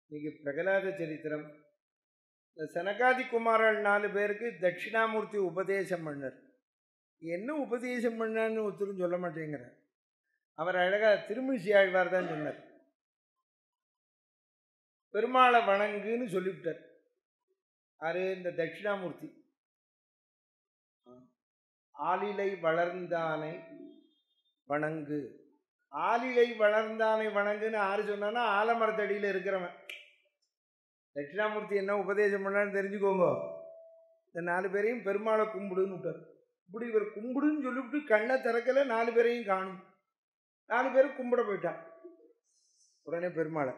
இன்னைக்கு பிரகலாத சரித்திரம் இந்த சனகாதி குமாரல் நாலு பேருக்கு தட்சிணாமூர்த்தி உபதேசம் பண்ணார் என்ன உபதேசம் பண்ணான்னு ஒருத்தரும் சொல்ல மாட்டேங்கிறார் அவர் அழகா திருமிஷி ஆழ்வார் தான் சொன்னார் பெருமாளை வணங்குன்னு சொல்லிவிட்டார் யாரு இந்த தட்சிணாமூர்த்தி ஆலிலை வளர்ந்தானை வணங்கு ஆலிலை வளர்ந்தானை வணங்குன்னு யாரு சொன்னான்னா ஆலமரத்தடியில் இருக்கிறவன் தட்சிணாமூர்த்தி என்ன உபதேசம் பண்ணான்னு தெரிஞ்சுக்கோங்க இந்த நாலு பேரையும் பெருமாளை கும்பிடுன்னு விட்டார் இப்படி இவர் கும்பிடுன்னு சொல்லிவிட்டு கண்ணை திறக்கல நாலு பேரையும் காணும் நாலு பேரும் கும்பிட போயிட்டான் உடனே பெருமாளை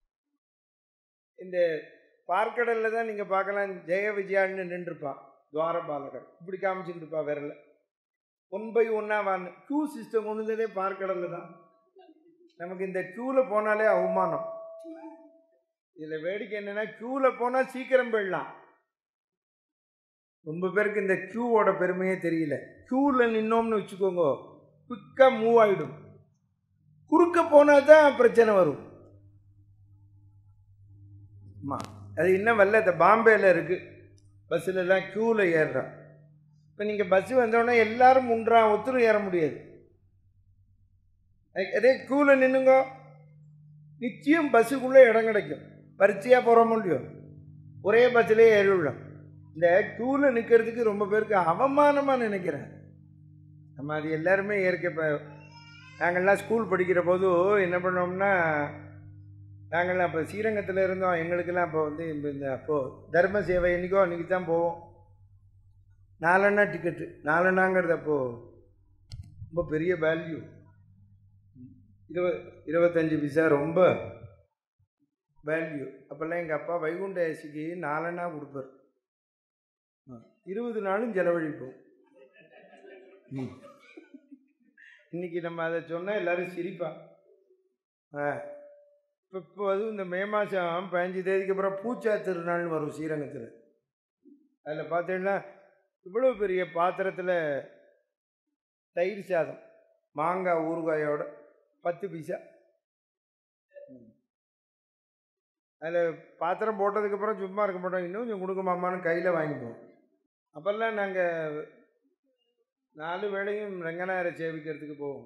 இந்த பார்க்கடலில் தான் நீங்கள் பார்க்கலாம் ஜெய விஜயான்னு நின்றுருப்பான் துவாரபாலகர் இப்படி காமிச்சுட்டு இருப்பா விரல ஒன் பை ஒன்னாக வான்னு க்யூ சிஸ்டம் கொண்டு வந்ததே பார்க்கடலில் தான் நமக்கு இந்த க்யூவில் போனாலே அவமானம் இதில் வேடிக்கை என்னென்னா க்யூவில் போனால் சீக்கிரம் போயிடலாம் ரொம்ப பேருக்கு இந்த க்யூவோட பெருமையே தெரியல க்யூவில் நின்னோம்னு வச்சுக்கோங்க குயிக்காக மூவ் ஆகிடும் குறுக்க போனால் தான் பிரச்சனை வரும் ஆமாம் அது இன்னும் வரல இந்த பாம்பேயில் இருக்குது பஸ்ஸிலலாம் க்யூவில் ஏறுறான் இப்போ நீங்கள் பஸ்ஸு வந்தோடனே எல்லாரும் முன்றான் ஒத்துரும் ஏற முடியாது அதே க்யூவில் நின்னுங்க நிச்சயம் பஸ்ஸுக்குள்ளே இடம் கிடைக்கும் பரிச்சையாக போகிற முடியும் ஒரே பஸ்ஸிலே ஏறிவிடலாம் இந்த க்யூவில் நிற்கிறதுக்கு ரொம்ப பேருக்கு அவமானமாக நினைக்கிறேன் நம்ம அது எல்லாருமே இயற்கை இப்போ நாங்கள்லாம் ஸ்கூல் படிக்கிற போது என்ன பண்ணோம்னா நாங்கள்லாம் அப்போ ஸ்ரீரங்கத்தில் இருந்தோம் எங்களுக்கெல்லாம் அப்போ வந்து இந்த இந்த அப்போது தர்ம சேவை என்றைக்கோ அன்றைக்கி தான் போவோம் நாலண்ணா டிக்கெட்டு நாலண்ணாங்கிறது அப்போது ரொம்ப பெரிய வேல்யூ இருபது இருபத்தஞ்சி பைசா ரொம்ப வேல்யூ அப்போல்லாம் எங்கள் அப்பா வைகுண்ட ஏசிக்கு நாலண்ணா கொடுப்பார் இருபது நாளும் செலவழிப்போம் ம் இன்றைக்கி நம்ம அதை சொன்னால் எல்லோரும் சிரிப்பா ஆ இப்போ இப்போ அதுவும் இந்த மே மாதம் பதினஞ்சு தேதிக்கு அப்புறம் பூச்சா திருநாள்னு வரும் ஸ்ரீரங்கத்தில் அதில் பார்த்தீங்கன்னா இவ்வளோ பெரிய பாத்திரத்தில் தயிர் சாதம் மாங்காய் ஊறுகாயோட பத்து பைசா அதில் பாத்திரம் போட்டதுக்கப்புறம் சும்மா இருக்க மாட்டோம் இன்னும் கொஞ்சம் கொடுக்க மாமான்னு கையில் வாங்கிப்போம் அப்போல்லாம் நாங்கள் நாலு வேளையும் ரங்கநாயரை சேவிக்கிறதுக்கு போவோம்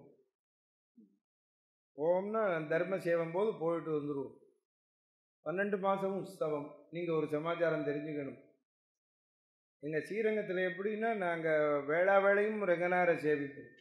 போவோம்னா தர்ம சேவம் போது போயிட்டு வந்துடுவோம் பன்னெண்டு மாதமும் உற்சவம் நீங்கள் ஒரு சமாச்சாரம் தெரிஞ்சுக்கணும் எங்கள் ஸ்ரீரங்கத்தில் எப்படின்னா நாங்கள் வேளா வேளையும் ரங்கநாயரை சேவிப்போம்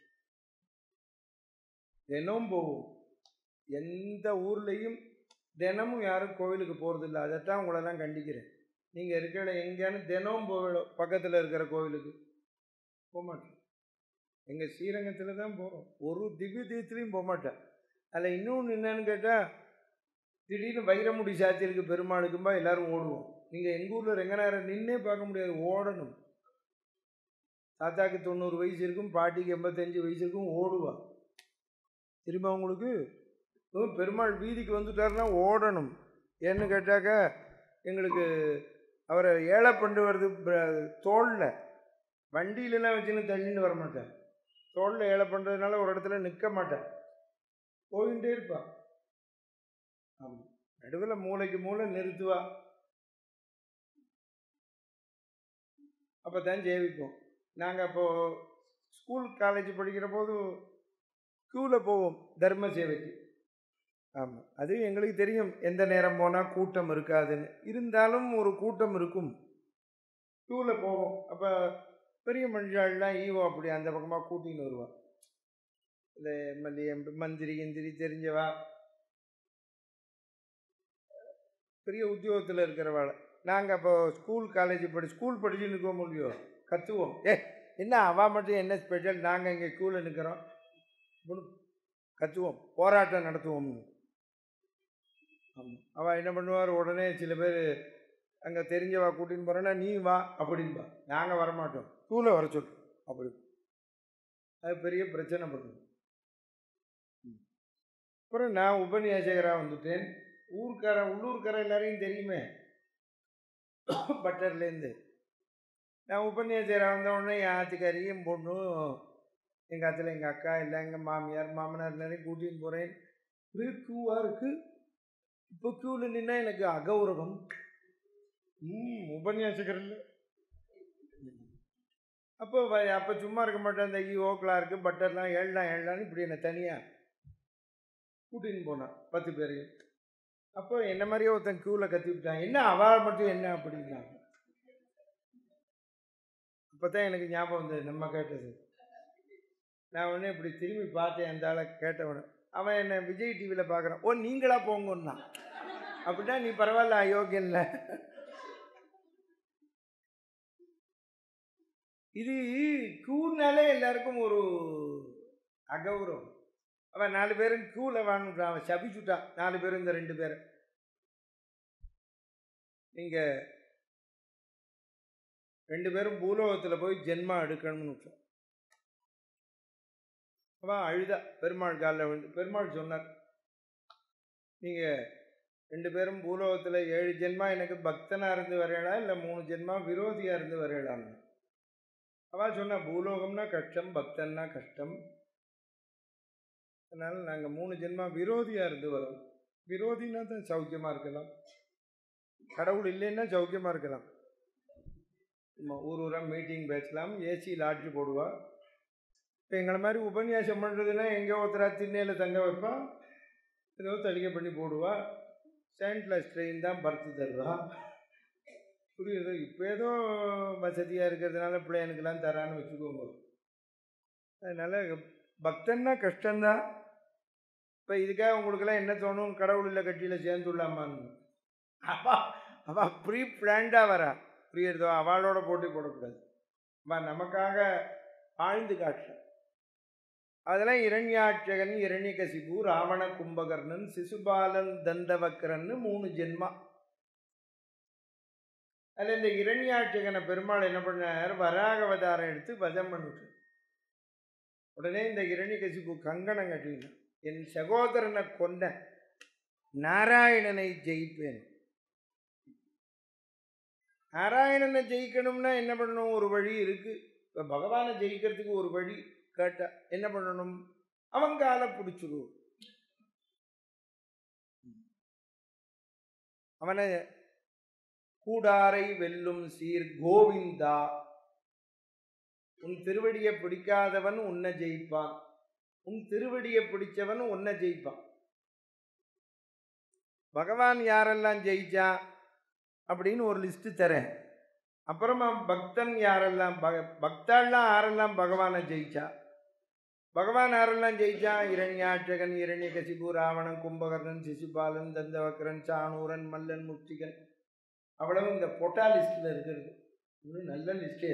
தினமும் போவோம் எந்த ஊர்லேயும் தினமும் யாரும் கோவிலுக்கு போகிறதில்ல அதைத்தான் உங்களெல்லாம் கண்டிக்கிறேன் நீங்கள் இருக்கிற எங்கேயானு தினமும் போவிடும் பக்கத்தில் இருக்கிற கோவிலுக்கு போக மாட்டேன் எங்கள் ஸ்ரீரங்கத்தில் தான் போகிறோம் ஒரு திவ்ய தீர்த்துலேயும் போக மாட்டேன் அதில் இன்னொன்று என்னன்னு கேட்டால் திடீர்னு வைரமுடி சாத்தியிருக்கு பெருமாளுக்கும்பா எல்லோரும் ஓடுவோம் நீங்கள் எங்கள் ஊரில் ரெங்கநாயரம் நின்னே பார்க்க முடியாது ஓடணும் தாத்தாக்கு தொண்ணூறு வயசு இருக்கும் பாட்டிக்கு எண்பத்தஞ்சு வயசு இருக்கும் ஓடுவா திரும்ப அவங்களுக்கு பெருமாள் வீதிக்கு வந்துட்டாருன்னா ஓடணும் ஏன்னு கேட்டாக்கா எங்களுக்கு அவரை ஏழை பண்ணு வருது தோளில் வண்டியிலலாம் வச்சுன்னு தள்ளின்னு வர மாட்டேன் தோளில் ஏழை பண்ணுறதுனால ஒரு இடத்துல நிற்க மாட்டேன் போயிட்டே இருப்பா ஆமாம் நடுவில் மூளைக்கு மூளை நிறுத்துவா அப்போ தான் ஜெயிப்போம் நாங்கள் அப்போது ஸ்கூல் காலேஜ் படிக்கிற போது க்யூவில் போவோம் தர்ம சேவைக்கு ஆமாம் அது எங்களுக்கு தெரியும் எந்த நேரம் போனால் கூட்டம் இருக்காதுன்னு இருந்தாலும் ஒரு கூட்டம் இருக்கும் க்யூவில் போவோம் அப்போ பெரிய மனுஷாலாம் ஈவோ அப்படி அந்த பக்கமாக கூட்டின்னு வருவாள் இந்த எம்எல்ஏ எம்பி மந்திரி கிந்திரி தெரிஞ்சவா பெரிய உத்தியோகத்தில் இருக்கிறவாள் நாங்கள் அப்போ ஸ்கூல் காலேஜ் படி ஸ்கூல் படிச்சு நிற்க முடியும் கற்றுவோம் ஏ என்ன அவா மட்டும் என்ன ஸ்பெஷல் நாங்கள் இங்கே ஸ்கூலில் நிற்கிறோம் கற்றுவோம் போராட்டம் நடத்துவோம்னு ஆமாம் அவள் என்ன பண்ணுவார் உடனே சில பேர் அங்கே தெரிஞ்சவா கூட்டின்னு போகிறேன்னா நீ வா அப்படின்பா நாங்கள் வரமாட்டோம் ஸ்கூலில் வர சொல் அப்படி அது பெரிய பிரச்சனை பண்ணுவோம் அப்புறம் நான் உபன்யாசகராக வந்துட்டேன் ஊர்க்காரன் உள்ளூர்காரன் எல்லாரையும் தெரியுமே பட்டர்லேருந்து நான் உபன்யாசகராக வந்த உடனே என் ஆத்துக்காரி என் பொண்ணு எங்கள் ஆற்றுல எங்கள் அக்கா இல்லை எங்கள் மாமியார் மாமனார் எல்லாரையும் கூட்டின்னு போகிறேன் ஒரே க்யூவாக இருக்குது இப்போ க்யூவில் நின்னா எனக்கு அகௌரவம் ம் உபன்யாசகர் இல்லை அப்போ வ- அப்போ சும்மா இருக்க மாட்டேன் இந்த ஈஓ கிளார்க்கு பட்டர்லாம் ஏழலாம் ஏழலான்னு இப்படி என்னை தனியாக கூட்டின்னு போனான் பத்து பேரையும் அப்போ என்ன மாதிரியே ஒருத்தன் க்யூவில் கத்தி விட்டான் என்ன அவள் மட்டும் என்ன அப்படின்னா அப்போ தான் எனக்கு ஞாபகம் வந்தது நம்ம கேட்டது நான் உடனே இப்படி திரும்பி பார்த்தேன் அந்த ஆளை கேட்டவன அவன் என்னை விஜய் டிவியில் பார்க்குறான் ஓ நீங்களா போங்கன்னா அப்படின்னா நீ பரவாயில்ல அயோக்கியன்ல இது கூனாலே எல்லாருக்கும் ஒரு அகௌரவம் அவன் நாலு பேரும் கூல வாங்கிட்டான் அவன் சபிச்சுட்டான் நாலு பேரும் இந்த ரெண்டு பேரை நீங்க ரெண்டு பேரும் பூலோகத்தில் போய் ஜென்மா எடுக்கணும்னு விட்டான் அவன் அழுதா பெருமாள் காலில் விழுந்து பெருமாள் சொன்னார் நீங்கள் ரெண்டு பேரும் பூலோகத்தில் ஏழு ஜென்மா எனக்கு பக்தனாக இருந்து வரையலா இல்லை மூணு ஜென்மா விரோதியாக இருந்து வரையலான்னு அவள் சொன்னா பூலோகம்னா கஷ்டம் பக்தன்னா கஷ்டம் அதனால் நாங்கள் மூணு ஜென்மா விரோதியாக இருந்து வரோம் விரோதினா தான் சௌக்கியமாக இருக்கலாம் கடவுள் இல்லைன்னா சௌக்கியமாக இருக்கலாம் நம்ம ஊர் ஊராக மீட்டிங் பேசலாம் ஏசி லாட்ஜி போடுவா இப்போ எங்களை மாதிரி உபன்யாசம் பண்ணுறதுன்னா எங்கேயோ ஒருத்தரா திண்ணையில் தங்க வைப்பா ஏதோ தடிக்கை பண்ணி போடுவா செயின்ட்லெஸ் ட்ரெயின் தான் பர்த்து தருவா புரியுது இப்போ ஏதோ வசதியாக இருக்கிறதுனால பிள்ளைகளுக்கெல்லாம் தரான்னு வச்சுக்கோங்க அதனால் பக்தன்னா கஷ்டம்தான் இப்போ இதுக்காக உங்களுக்கெல்லாம் என்ன தோணும் கடவுள் இல்லை கட்சியில் சேர்ந்துடலாமான்னு அவா அவள் ப்ரீ பிளான்டாக வரா புரியுறதோ அவளோட போட்டி போடக்கூடாது அவள் நமக்காக ஆழ்ந்து காட்டுற அதெல்லாம் இரண்யாட்சகன் இரண்யகசிபு ராவண கும்பகர்ணன் சிசுபாலன் தந்தவக்கரன்னு மூணு ஜென்மா அதில் இந்த இரண்யாட்சகனை பெருமாள் என்ன பண்ணார் வராக அவதாரம் எடுத்து வதம் பண்ணிட்டு உடனே இந்த இரண்யகசிபு கங்கணம் கட்டினான் என் சகோதரனை கொண்ட நாராயணனை ஜெயிப்பேன் நாராயணனை ஜெயிக்கணும்னா என்ன பண்ணணும் ஒரு வழி இருக்கு இப்போ பகவானை ஜெயிக்கிறதுக்கு ஒரு வழி கேட்டா என்ன பண்ணணும் அவன் காலை பிடிச்சிரு அவனை கூடாரை வெல்லும் சீர் கோவிந்தா உன் திருவடியை பிடிக்காதவன் உன்னை ஜெயிப்பான் உன் திருவடியை பிடிச்சவன் உன்னை ஜெயிப்பான் பகவான் யாரெல்லாம் ஜெயிச்சான் அப்படின்னு ஒரு லிஸ்ட்டு தரேன் அப்புறமா பக்தன் யாரெல்லாம் பக பக்தாள்லாம் யாரெல்லாம் பகவானை ஜெயிச்சா பகவான் யாரெல்லாம் ஜெயிச்சான் இரண்யாட்சகன் இரண்யகசிபு ராவணன் கும்பகர்ணன் சிசுபாலன் தந்தவக்கரன் சாணூரன் மல்லன் முஷ்டிகன் அவ்வளவு இந்த பொட்டா லிஸ்ட்டில் இருக்கிறது இது நல்ல லிஸ்டே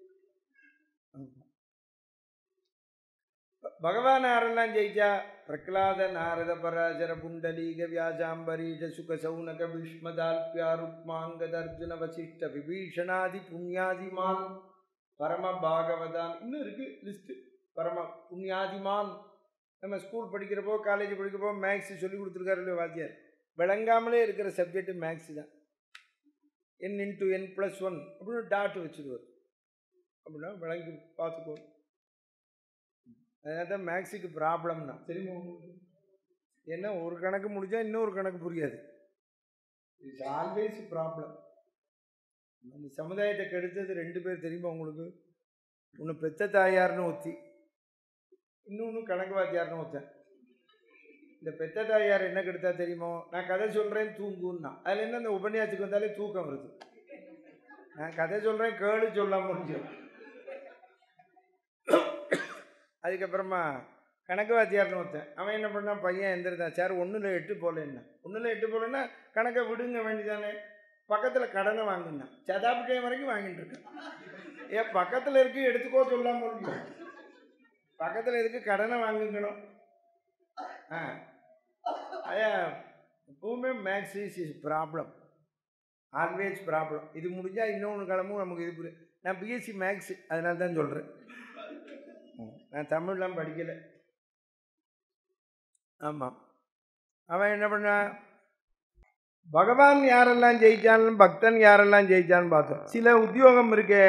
பகவான் யாரெல்லாம் ஜெயிச்சா பிரகலாத நாரத பராஜர புண்டலீக வியாஜாம்பரீஷ சுக சௌனக பீஷ்மதால்பியா ருக்மாங்கத அர்ஜுன வசிஷ்ட விபீஷணாதி புண்ணியாதிமான் பரம பாகவதான் இன்னும் இருக்கு லிஸ்ட் பரம புண்ணியாதிமான் நம்ம ஸ்கூல் படிக்கிறப்போ காலேஜ் படிக்கிறப்போ மேக்ஸ் சொல்லி கொடுத்துருக்காரு இல்லையா வாத்தியார் விளங்காமலே இருக்கிற சப்ஜெக்ட் மேக்ஸ் தான் n into n plus one அப்படின்னு டாட் வச்சுருவார் அப்படின்னா விளங்கி பார்த்துக்கோ அதனால தான் மேக்ஸுக்கு ப்ராப்ளம்னா தெரியுமா உங்களுக்கு ஏன்னா ஒரு கணக்கு முடிஞ்சா இன்னொரு கணக்கு புரியாது இட்ஸ் ஆல்வேஸ் ப்ராப்ளம் அந்த சமுதாயத்தை கெடுத்தது ரெண்டு பேர் தெரியுமா உங்களுக்கு ஒன்று பெத்த தாயார்னு ஒத்தி இன்னொன்று கணக்கு வாத்தியார்னு ஒருத்தன் இந்த பெத்த தாயார் என்ன கெடுத்தா தெரியுமோ நான் கதை சொல்கிறேன் தூங்குன்னா அதில் என்ன இந்த உபன்யாசத்துக்கு வந்தாலே தூக்கம் வருது நான் கதை சொல்கிறேன் கேளு சொல்ல முடியும் அதுக்கப்புறமா கணக்கு வாத்தியார்னு ஒருத்தன் அவன் என்ன பண்ணான் பையன் எந்திருந்தான் சார் ஒன்றில் எட்டு போல என்ன ஒன்றில் எட்டு போலன்னா கணக்கை விடுங்க வேண்டியதானே பக்கத்தில் கடனை வாங்கினான் சதாபிட்டயம் வரைக்கும் வாங்கிட்டு இருக்கான் ஏன் பக்கத்தில் இருக்கு எடுத்துக்கோ சொல்லாம முடியும் பக்கத்தில் எதுக்கு கடனை வாங்கிக்கணும் ஆ ஐயா எப்பவுமே maths is is problem always problem இது முடிஞ்சால் இன்னொன்று கிளம்பும் நமக்கு இது புரியும் நான் பிஎஸ்சி மேக்ஸ் அதனால தான் சொல்கிறேன் நான் தமிழ்லாம் படிக்கலை ஆமாம் அவன் என்ன பண்ணான் பகவான் யாரெல்லாம் ஜெயிச்சான்னு பக்தன் யாரெல்லாம் ஜெயிச்சான்னு பார்த்தோம் சில உத்தியோகம் இருக்கே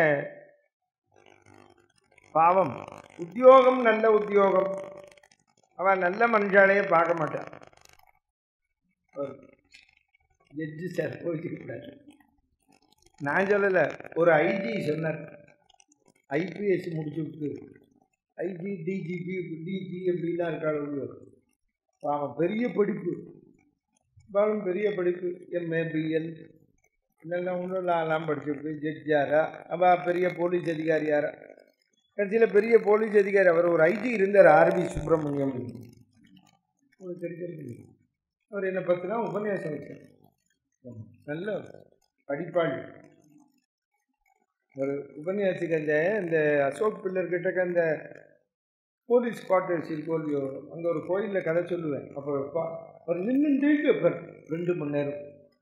பாவம் உத்தியோகம் நல்ல உத்தியோகம் அவன் நல்ல மனுஷாலையே பார்க்க மாட்டான் ஜட்ஜு சார் போயிட்டு நான் சொல்லலை ஒரு ஐஜி சொன்னார் ஐபிஎஸ் முடிச்சு விட்டு ஐஜி டிஜிபி டிஜி அப்படிலாம் இருக்காள் அவன் பெரிய படிப்பு பாலும் பெரிய படிப்பு எம்ஏ பிஎல் இதெல்லாம் ஒன்றும் எல்லாம் படிச்சுட்டு ஜட்ஜாரா அவள் பெரிய போலீஸ் அதிகாரியாரா கடைசியில் பெரிய போலீஸ் அதிகாரி அவர் ஒரு ஐஜி இருந்தார் ஆர்பி சுப்பிரமணியம் உங்களுக்கு தெரிஞ்சிருக்கு அவர் என்னை பற்றினா உபன்யாசம் வச்சார் நல்ல படிப்பாளி ஒரு உபன்யாசிக்கு அந்த இந்த அசோக் பில்லர் கிட்டக்க அந்த போலீஸ் குவார்ட்டர்ஸ் இருக்கோ இல்லையோ அங்கே ஒரு கோயிலில் கதை சொல்லுவேன் அப்போ பா- அவர் நின்று வைப்பார் ரெண்டு மணி நேரம்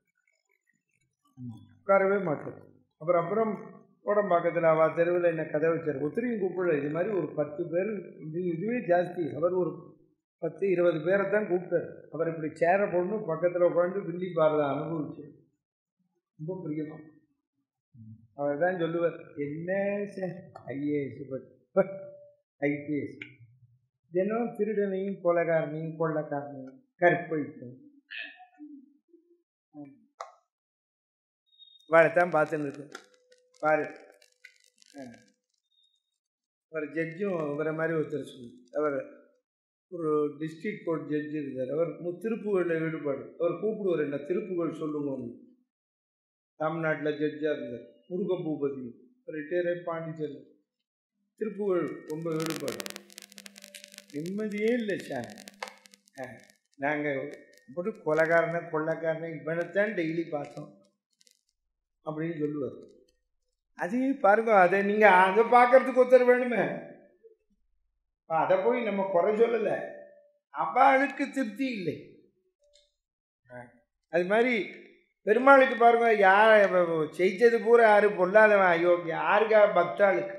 உட்காரவே மாட்டேன் அப்புறம் அப்புறம் கோடம்பாக்கத்தில் அவ தெருவில் என்ன கதை வச்சார் ஒத்திரியும் கூப்பிடல இது மாதிரி ஒரு பத்து பேர் இது இதுவே ஜாஸ்தி அவர் ஒரு பத்து இருபது பேரை தான் கூப்பிட்டார் அவர் இப்படி சேரை போடணும் பக்கத்தில் உட்காந்து வில்லி பாரதம் அனுபவிச்சு ரொம்ப பிரியமா அவர் தான் சொல்லுவார் என்ன ஐஏஎஸ் பட் ஐபிஎஸ் தினம் திருடனையும் கொலைகாரனையும் கொள்ளக்காரனையும் கற்பழிக்கும் வாழைத்தான் பார்த்துன்னு இருக்கு பாரு ஆ. ஒரு ஜட்ஜும் இவரை மாதிரி ஒருத்தர் சொல்லு அவர் ஒரு டிஸ்ட்ரிக்ட் கோர்ட் ஜட்ஜி இருந்தார் அவர் மு- திருப்புகழில் ஈடுபாடு அவர் கூப்பிடுவார் என்ன திருப்புகழ் சொல்லுங்க தமிழ்நாட்டில் ஜட்ஜாக இருந்தார் முருக பூபதி ரிட்டையரே பாண்டிச்சேரி திருப்புகழ் ரொம்ப ஈடுபாடு நிம்மதியே இல்லை சார் நாங்கள் இப்படி கொலைகாரனை கொள்ளைக்காரனை இவனைத்தான் டெய்லி பார்த்தோம் அப்படின்னு சொல்லுவார் அதே பாருங்க அதை நீங்கள் அதை பார்க்கறதுக்கு ஒருத்தர் வேணுமே அப்ப அதை போய் நம்ம குறை சொல்லலை அவளுக்கு திருப்தி இல்லை ஆ. அது மாதிரி பெருமாளுக்கு பாருங்க யார் செய்தது பூரா யாரு பொல்லாதவன் ஐயோ யாருக்கா பக்தாளுக்கு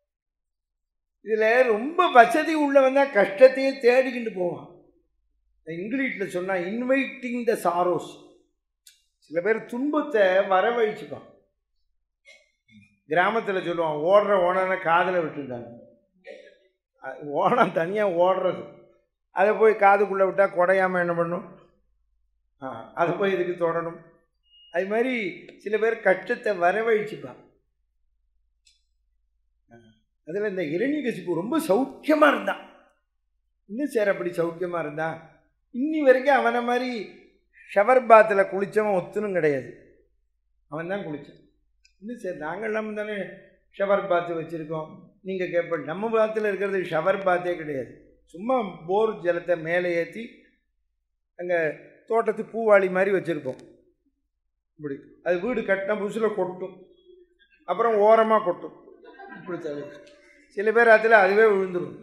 இதில் ரொம்ப வசதி உள்ளவன் தான் கஷ்டத்தையே தேடிக்கிட்டு போவான் இங்கிலீஷில் சொன்னால் இன்வைட்டிங் த சாரோஸ் சில பேர் துன்பத்தை வரவழைச்சுப்பான் கிராமத்தில் சொல்லுவான் ஓடுற ஓனனை காதில் விட்டுருந்தாங்க அது ஓனம் தனியாக ஓடுறது அதை போய் காதுக்குள்ளே விட்டால் குடையாமல் என்ன பண்ணும் ஆ அதை போய் இதுக்கு தொடணும் அது மாதிரி சில பேர் கஷ்டத்தை வரவழைச்சுப்பான் அதில் இந்த இரணிகசிப்பு ரொம்ப சௌக்கியமாக இருந்தான் இன்னும் சார் அப்படி சௌக்கியமாக இருந்தான் இன்னி வரைக்கும் அவனை மாதிரி ஷவர் பாத்தில் குளித்தவன் ஒத்துணும் கிடையாது அவன் தான் குளித்தான் இன்னும் சார் நாங்கள்லாம் தானே ஷவர் பாத்து வச்சுருக்கோம் நீங்கள் கேட்ப நம்ம பாத்தில் இருக்கிறது ஷவர் பாத்தே கிடையாது சும்மா போர் ஜலத்தை மேலே ஏற்றி அங்கே தோட்டத்து பூவாளி மாதிரி வச்சுருக்கோம் இப்படி அது வீடு கட்டின புதுசில் கொட்டும் அப்புறம் ஓரமாக கொட்டும் இப்படி தவிர சில பேர் அதில் அதுவே விழுந்துடும்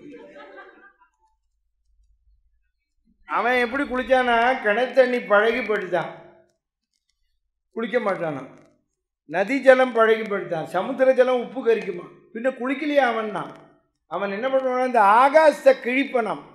அவன் எப்படி குளிச்சானா கிணத்தண்ணி பழகி போயிட்டுதான் குளிக்க மாட்டானா நதி ஜலம் பழகி போயிட்டான் சமுத்திர ஜலம் உப்பு கரிக்குமா பின்ன குளிக்கலையே அவன் தான் அவன் என்ன பண்ணுவான் இந்த ஆகாசத்தை கிழிப்பனாம்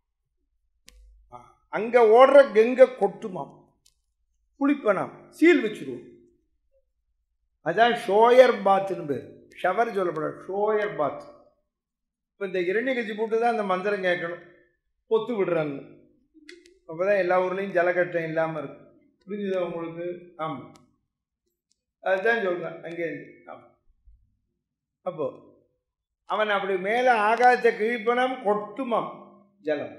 அங்க ஓடுற கங்கை கொட்டுமாம் குளிப்பனாம் சீல் வச்சிருவோம் அதான் ஷோயர் பாத்துன்னு பேர் ஷவர் சொல்லப்படாது ஷோயர் பாத் இப்போ இந்த இரண்ய கட்சி போட்டு தான் அந்த மந்திரம் கேட்கணும் பொத்து விடுறாங்க அப்போ தான் எல்லா ஊர்லேயும் ஜலக்கட்டம் இல்லாமல் இருக்கும் புரிஞ்சுதா உங்களுக்கு ஆமாம் அதுதான் சொல்கிறேன் அங்கேருந்து ஆமாம் அப்போ அவன் அப்படி மேலே ஆகாயத்தை கிழிப்பனாம் கொட்டுமாம் ஜலம்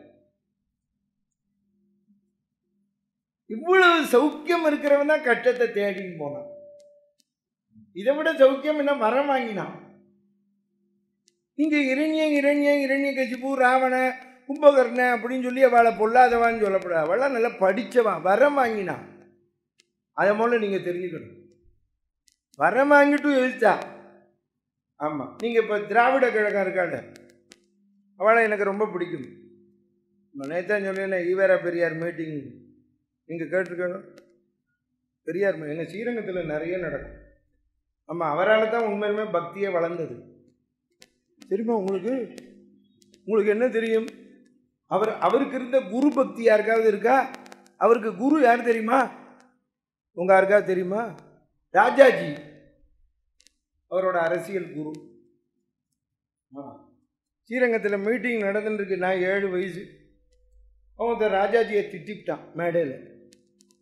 இவ்வளவு சௌக்கியம் இருக்கிறவன் தான் கஷ்டத்தை தேடின்னு போனான் இதை விட சௌக்கியம் என்ன மரம் வாங்கினான் இங்க இரண்ய இரண்ய இரண்ய கசிப்பு ராவண கும்பகர்ண அப்படின்னு சொல்லி அவளை பொல்லாதவான்னு சொல்லப்படாது அவளாம் நல்லா படித்தவன் வரம் வாங்கினான் அதை முதல்ல நீங்கள் தெரிஞ்சுக்கணும் வரம் வாங்கிட்டு எழுத்தா ஆமாம் நீங்கள் இப்போ திராவிட கழகம் இருக்காங்க அவளை எனக்கு ரொம்ப பிடிக்கும் நேத்தான் சொன்னேன் ஈவேரா பெரியார் மீட்டிங் நீங்கள் கேட்டிருக்கணும் பெரியார் மீ- எங்கள் ஸ்ரீரங்கத்தில் நிறைய நடக்கும் ஆமாம் அவரால் தான் உண்மையிலுமே பக்தியே வளர்ந்தது தெரியுமா உங்களுக்கு உங்களுக்கு என்ன தெரியும் அவர் அவருக்கு இருந்த குரு பக்தி யாருக்காவது இருக்கா அவருக்கு குரு யார் தெரியுமா உங்க யாருக்காவது தெரியுமா ராஜாஜி அவரோட அரசியல் குரு ஆ. ஸ்ரீரங்கத்தில் மீட்டிங் நடந்துருக்கு நான் ஏழு வயசு அவன் இந்த ராஜாஜியை திட்டிவிட்டான் மேடையில்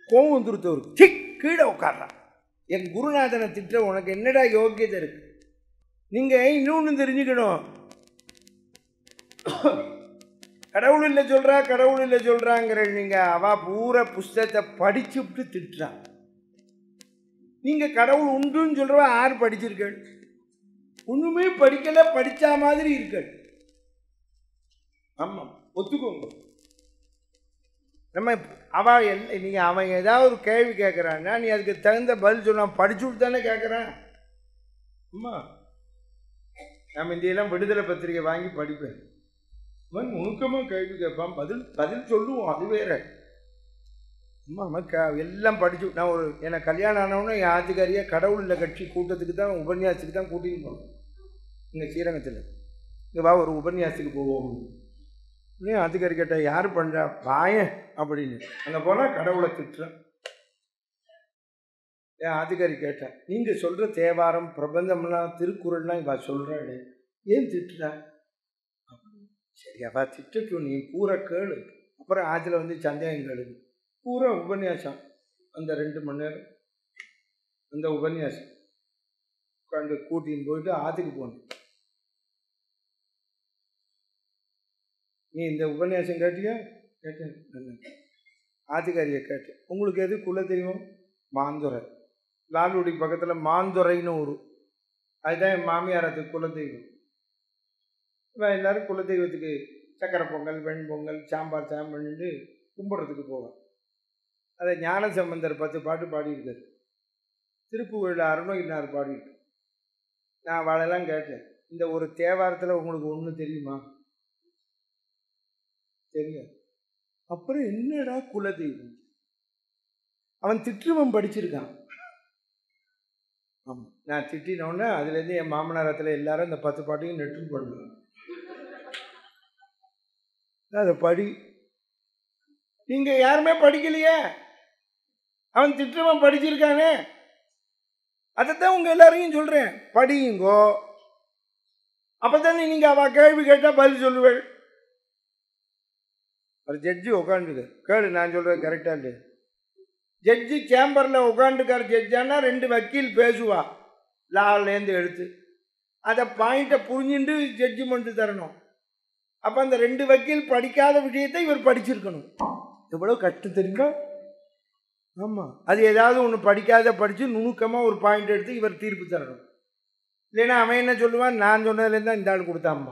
கோவம் வந்துருத்தவர் சிக் கீழே உட்கார்றான் என் குருநாதனை திட்ட உனக்கு என்னடா யோக்கியதை இருக்கு நீங்கள் இன்னொன்று தெரிஞ்சுக்கணும் கடவுள் இல்லை சொல்கிறா கடவுள் இல்லை சொல்கிறாங்கிற நீங்கள் அவ பூரா புஸ்தகத்தை படிச்சு விட்டு திட்டுறான் நீங்கள் கடவுள் உண்டுன்னு சொல்கிறவ யார் படிச்சிருக்கள் ஒன்றுமே படிக்கல படித்தா மாதிரி இருக்கள் ஆமாம் ஒத்துக்கோங்க நம்ம அவ எல் நீங்கள் அவன் ஏதாவது ஒரு கேள்வி கேட்குறான்னா நீ அதுக்கு தகுந்த பதில் சொன்னான் படிச்சு விட்டு தானே கேட்குறான் அம்மா நம்ம இந்தியெல்லாம் விடுதலை பத்திரிக்கை வாங்கி படிப்பேன் அவன் நுணுக்கமாக கேள்வி கேட்பான் பதில் பதில் சொல்லுவோம் அது வேற அம்மா அம்மா க எல்லாம் படிச்சு நான் ஒரு எனக்கு கல்யாணம் ஆனவுடனே என் ஆத்துக்காரியாக கடவுள் இல்லை கட்சி கூட்டத்துக்கு தான் உபன்யாசத்துக்கு தான் கூட்டின்னு போனோம் இங்கே ஸ்ரீரங்கத்தில் இங்கே வா ஒரு உபன்யாசத்துக்கு போவோம் இன்னும் ஆத்துக்காரி கேட்டா யார் பண்ணுறா பாயன் அப்படின்னு அங்கே போனால் கடவுளை திட்டுறான் என் ஆத்துக்காரி கேட்டேன் நீங்கள் சொல்கிற தேவாரம் பிரபந்தம்லாம் திருக்குறள்லாம் இவ சொல்கிறாள் ஏன் திட்டுறா சரி அவ திட்டட்டும் நீ பூரா கேளு அப்புறம் ஆற்றுல வந்து சந்தேகம் கேளு பூரா உபன்யாசம் அந்த ரெண்டு மணி நேரம் அந்த உபன்யாசம் உட்காந்து கூட்டின்னு போயிட்டு ஆற்றுக்கு போகணும் நீ இந்த உபன்யாசம் கேட்டியா கேட்டேன் நல்லது. ஆத்துக்காரியை கேட்டேன் உங்களுக்கு எது குலதெய்வம் மாந்துரை லால்குடி பக்கத்தில் மாந்துரைன்னு ஒரு அதுதான் என் மாமியார் அது குலதெய்வம் இவன் எல்லாரும் குலதெய்வத்துக்கு சக்கரை பொங்கல் வெண்பொங்கல் சாம்பார் சாம் பண்ணிட்டு கும்பிட்றதுக்கு போவேன் அதை ஞான சம்பந்தர் பத்து பாட்டு பாடியிருக்காரு திருப்புகழில் அருணகிரினார் பாடியிருக்கு நான் அவளெல்லாம் கேட்டேன் இந்த ஒரு தேவாரத்தில் உங்களுக்கு ஒன்று தெரியுமா தெரியாது அப்புறம் என்னடா குலதெய்வம் அவன் திட்டுவன் படிச்சிருக்கான் ஆமாம் நான் திட்டினோடனே அதுலேருந்து என் மாமனாரத்தில் எல்லாரும் இந்த பத்து பாட்டையும் நெட்டும் பண்ணுவேன் அதை படி நீங்கள் யாருமே படிக்கலையே அவன் திட்டவன் படிச்சிருக்கானே அதைத்தான் உங்கள் எல்லாரையும் சொல்கிறேன் படியுங்கோ அப்போ தானே நீங்கள் அவள் கேள்வி கேட்டால் பதில் சொல்லுவேள் ஒரு ஜட்ஜி உட்காந்துக்கு கேளு நான் சொல்கிறது கரெக்டாக இல்லை ஜட்ஜி சேம்பரில் உட்காந்துக்கார் ஜட்ஜானா ரெண்டு வக்கீல் பேசுவா லாலேருந்து எடுத்து அதை பாயிண்ட்டை புரிஞ்சுட்டு ஜட்ஜிமெண்ட்டு தரணும் அப்போ அந்த ரெண்டு வக்கீல் படிக்காத விஷயத்தை இவர் படிச்சிருக்கணும் எவ்வளோ கஷ்டம் தெரியுமா ஆமாம் அது ஏதாவது ஒன்று படிக்காத படித்து நுணுக்கமாக ஒரு பாயிண்ட் எடுத்து இவர் தீர்ப்பு தரணும் இல்லைன்னா அவன் என்ன சொல்லுவான் நான் சொன்னதுலேருந்து தான் இந்த ஆள் கொடுத்தாம்மா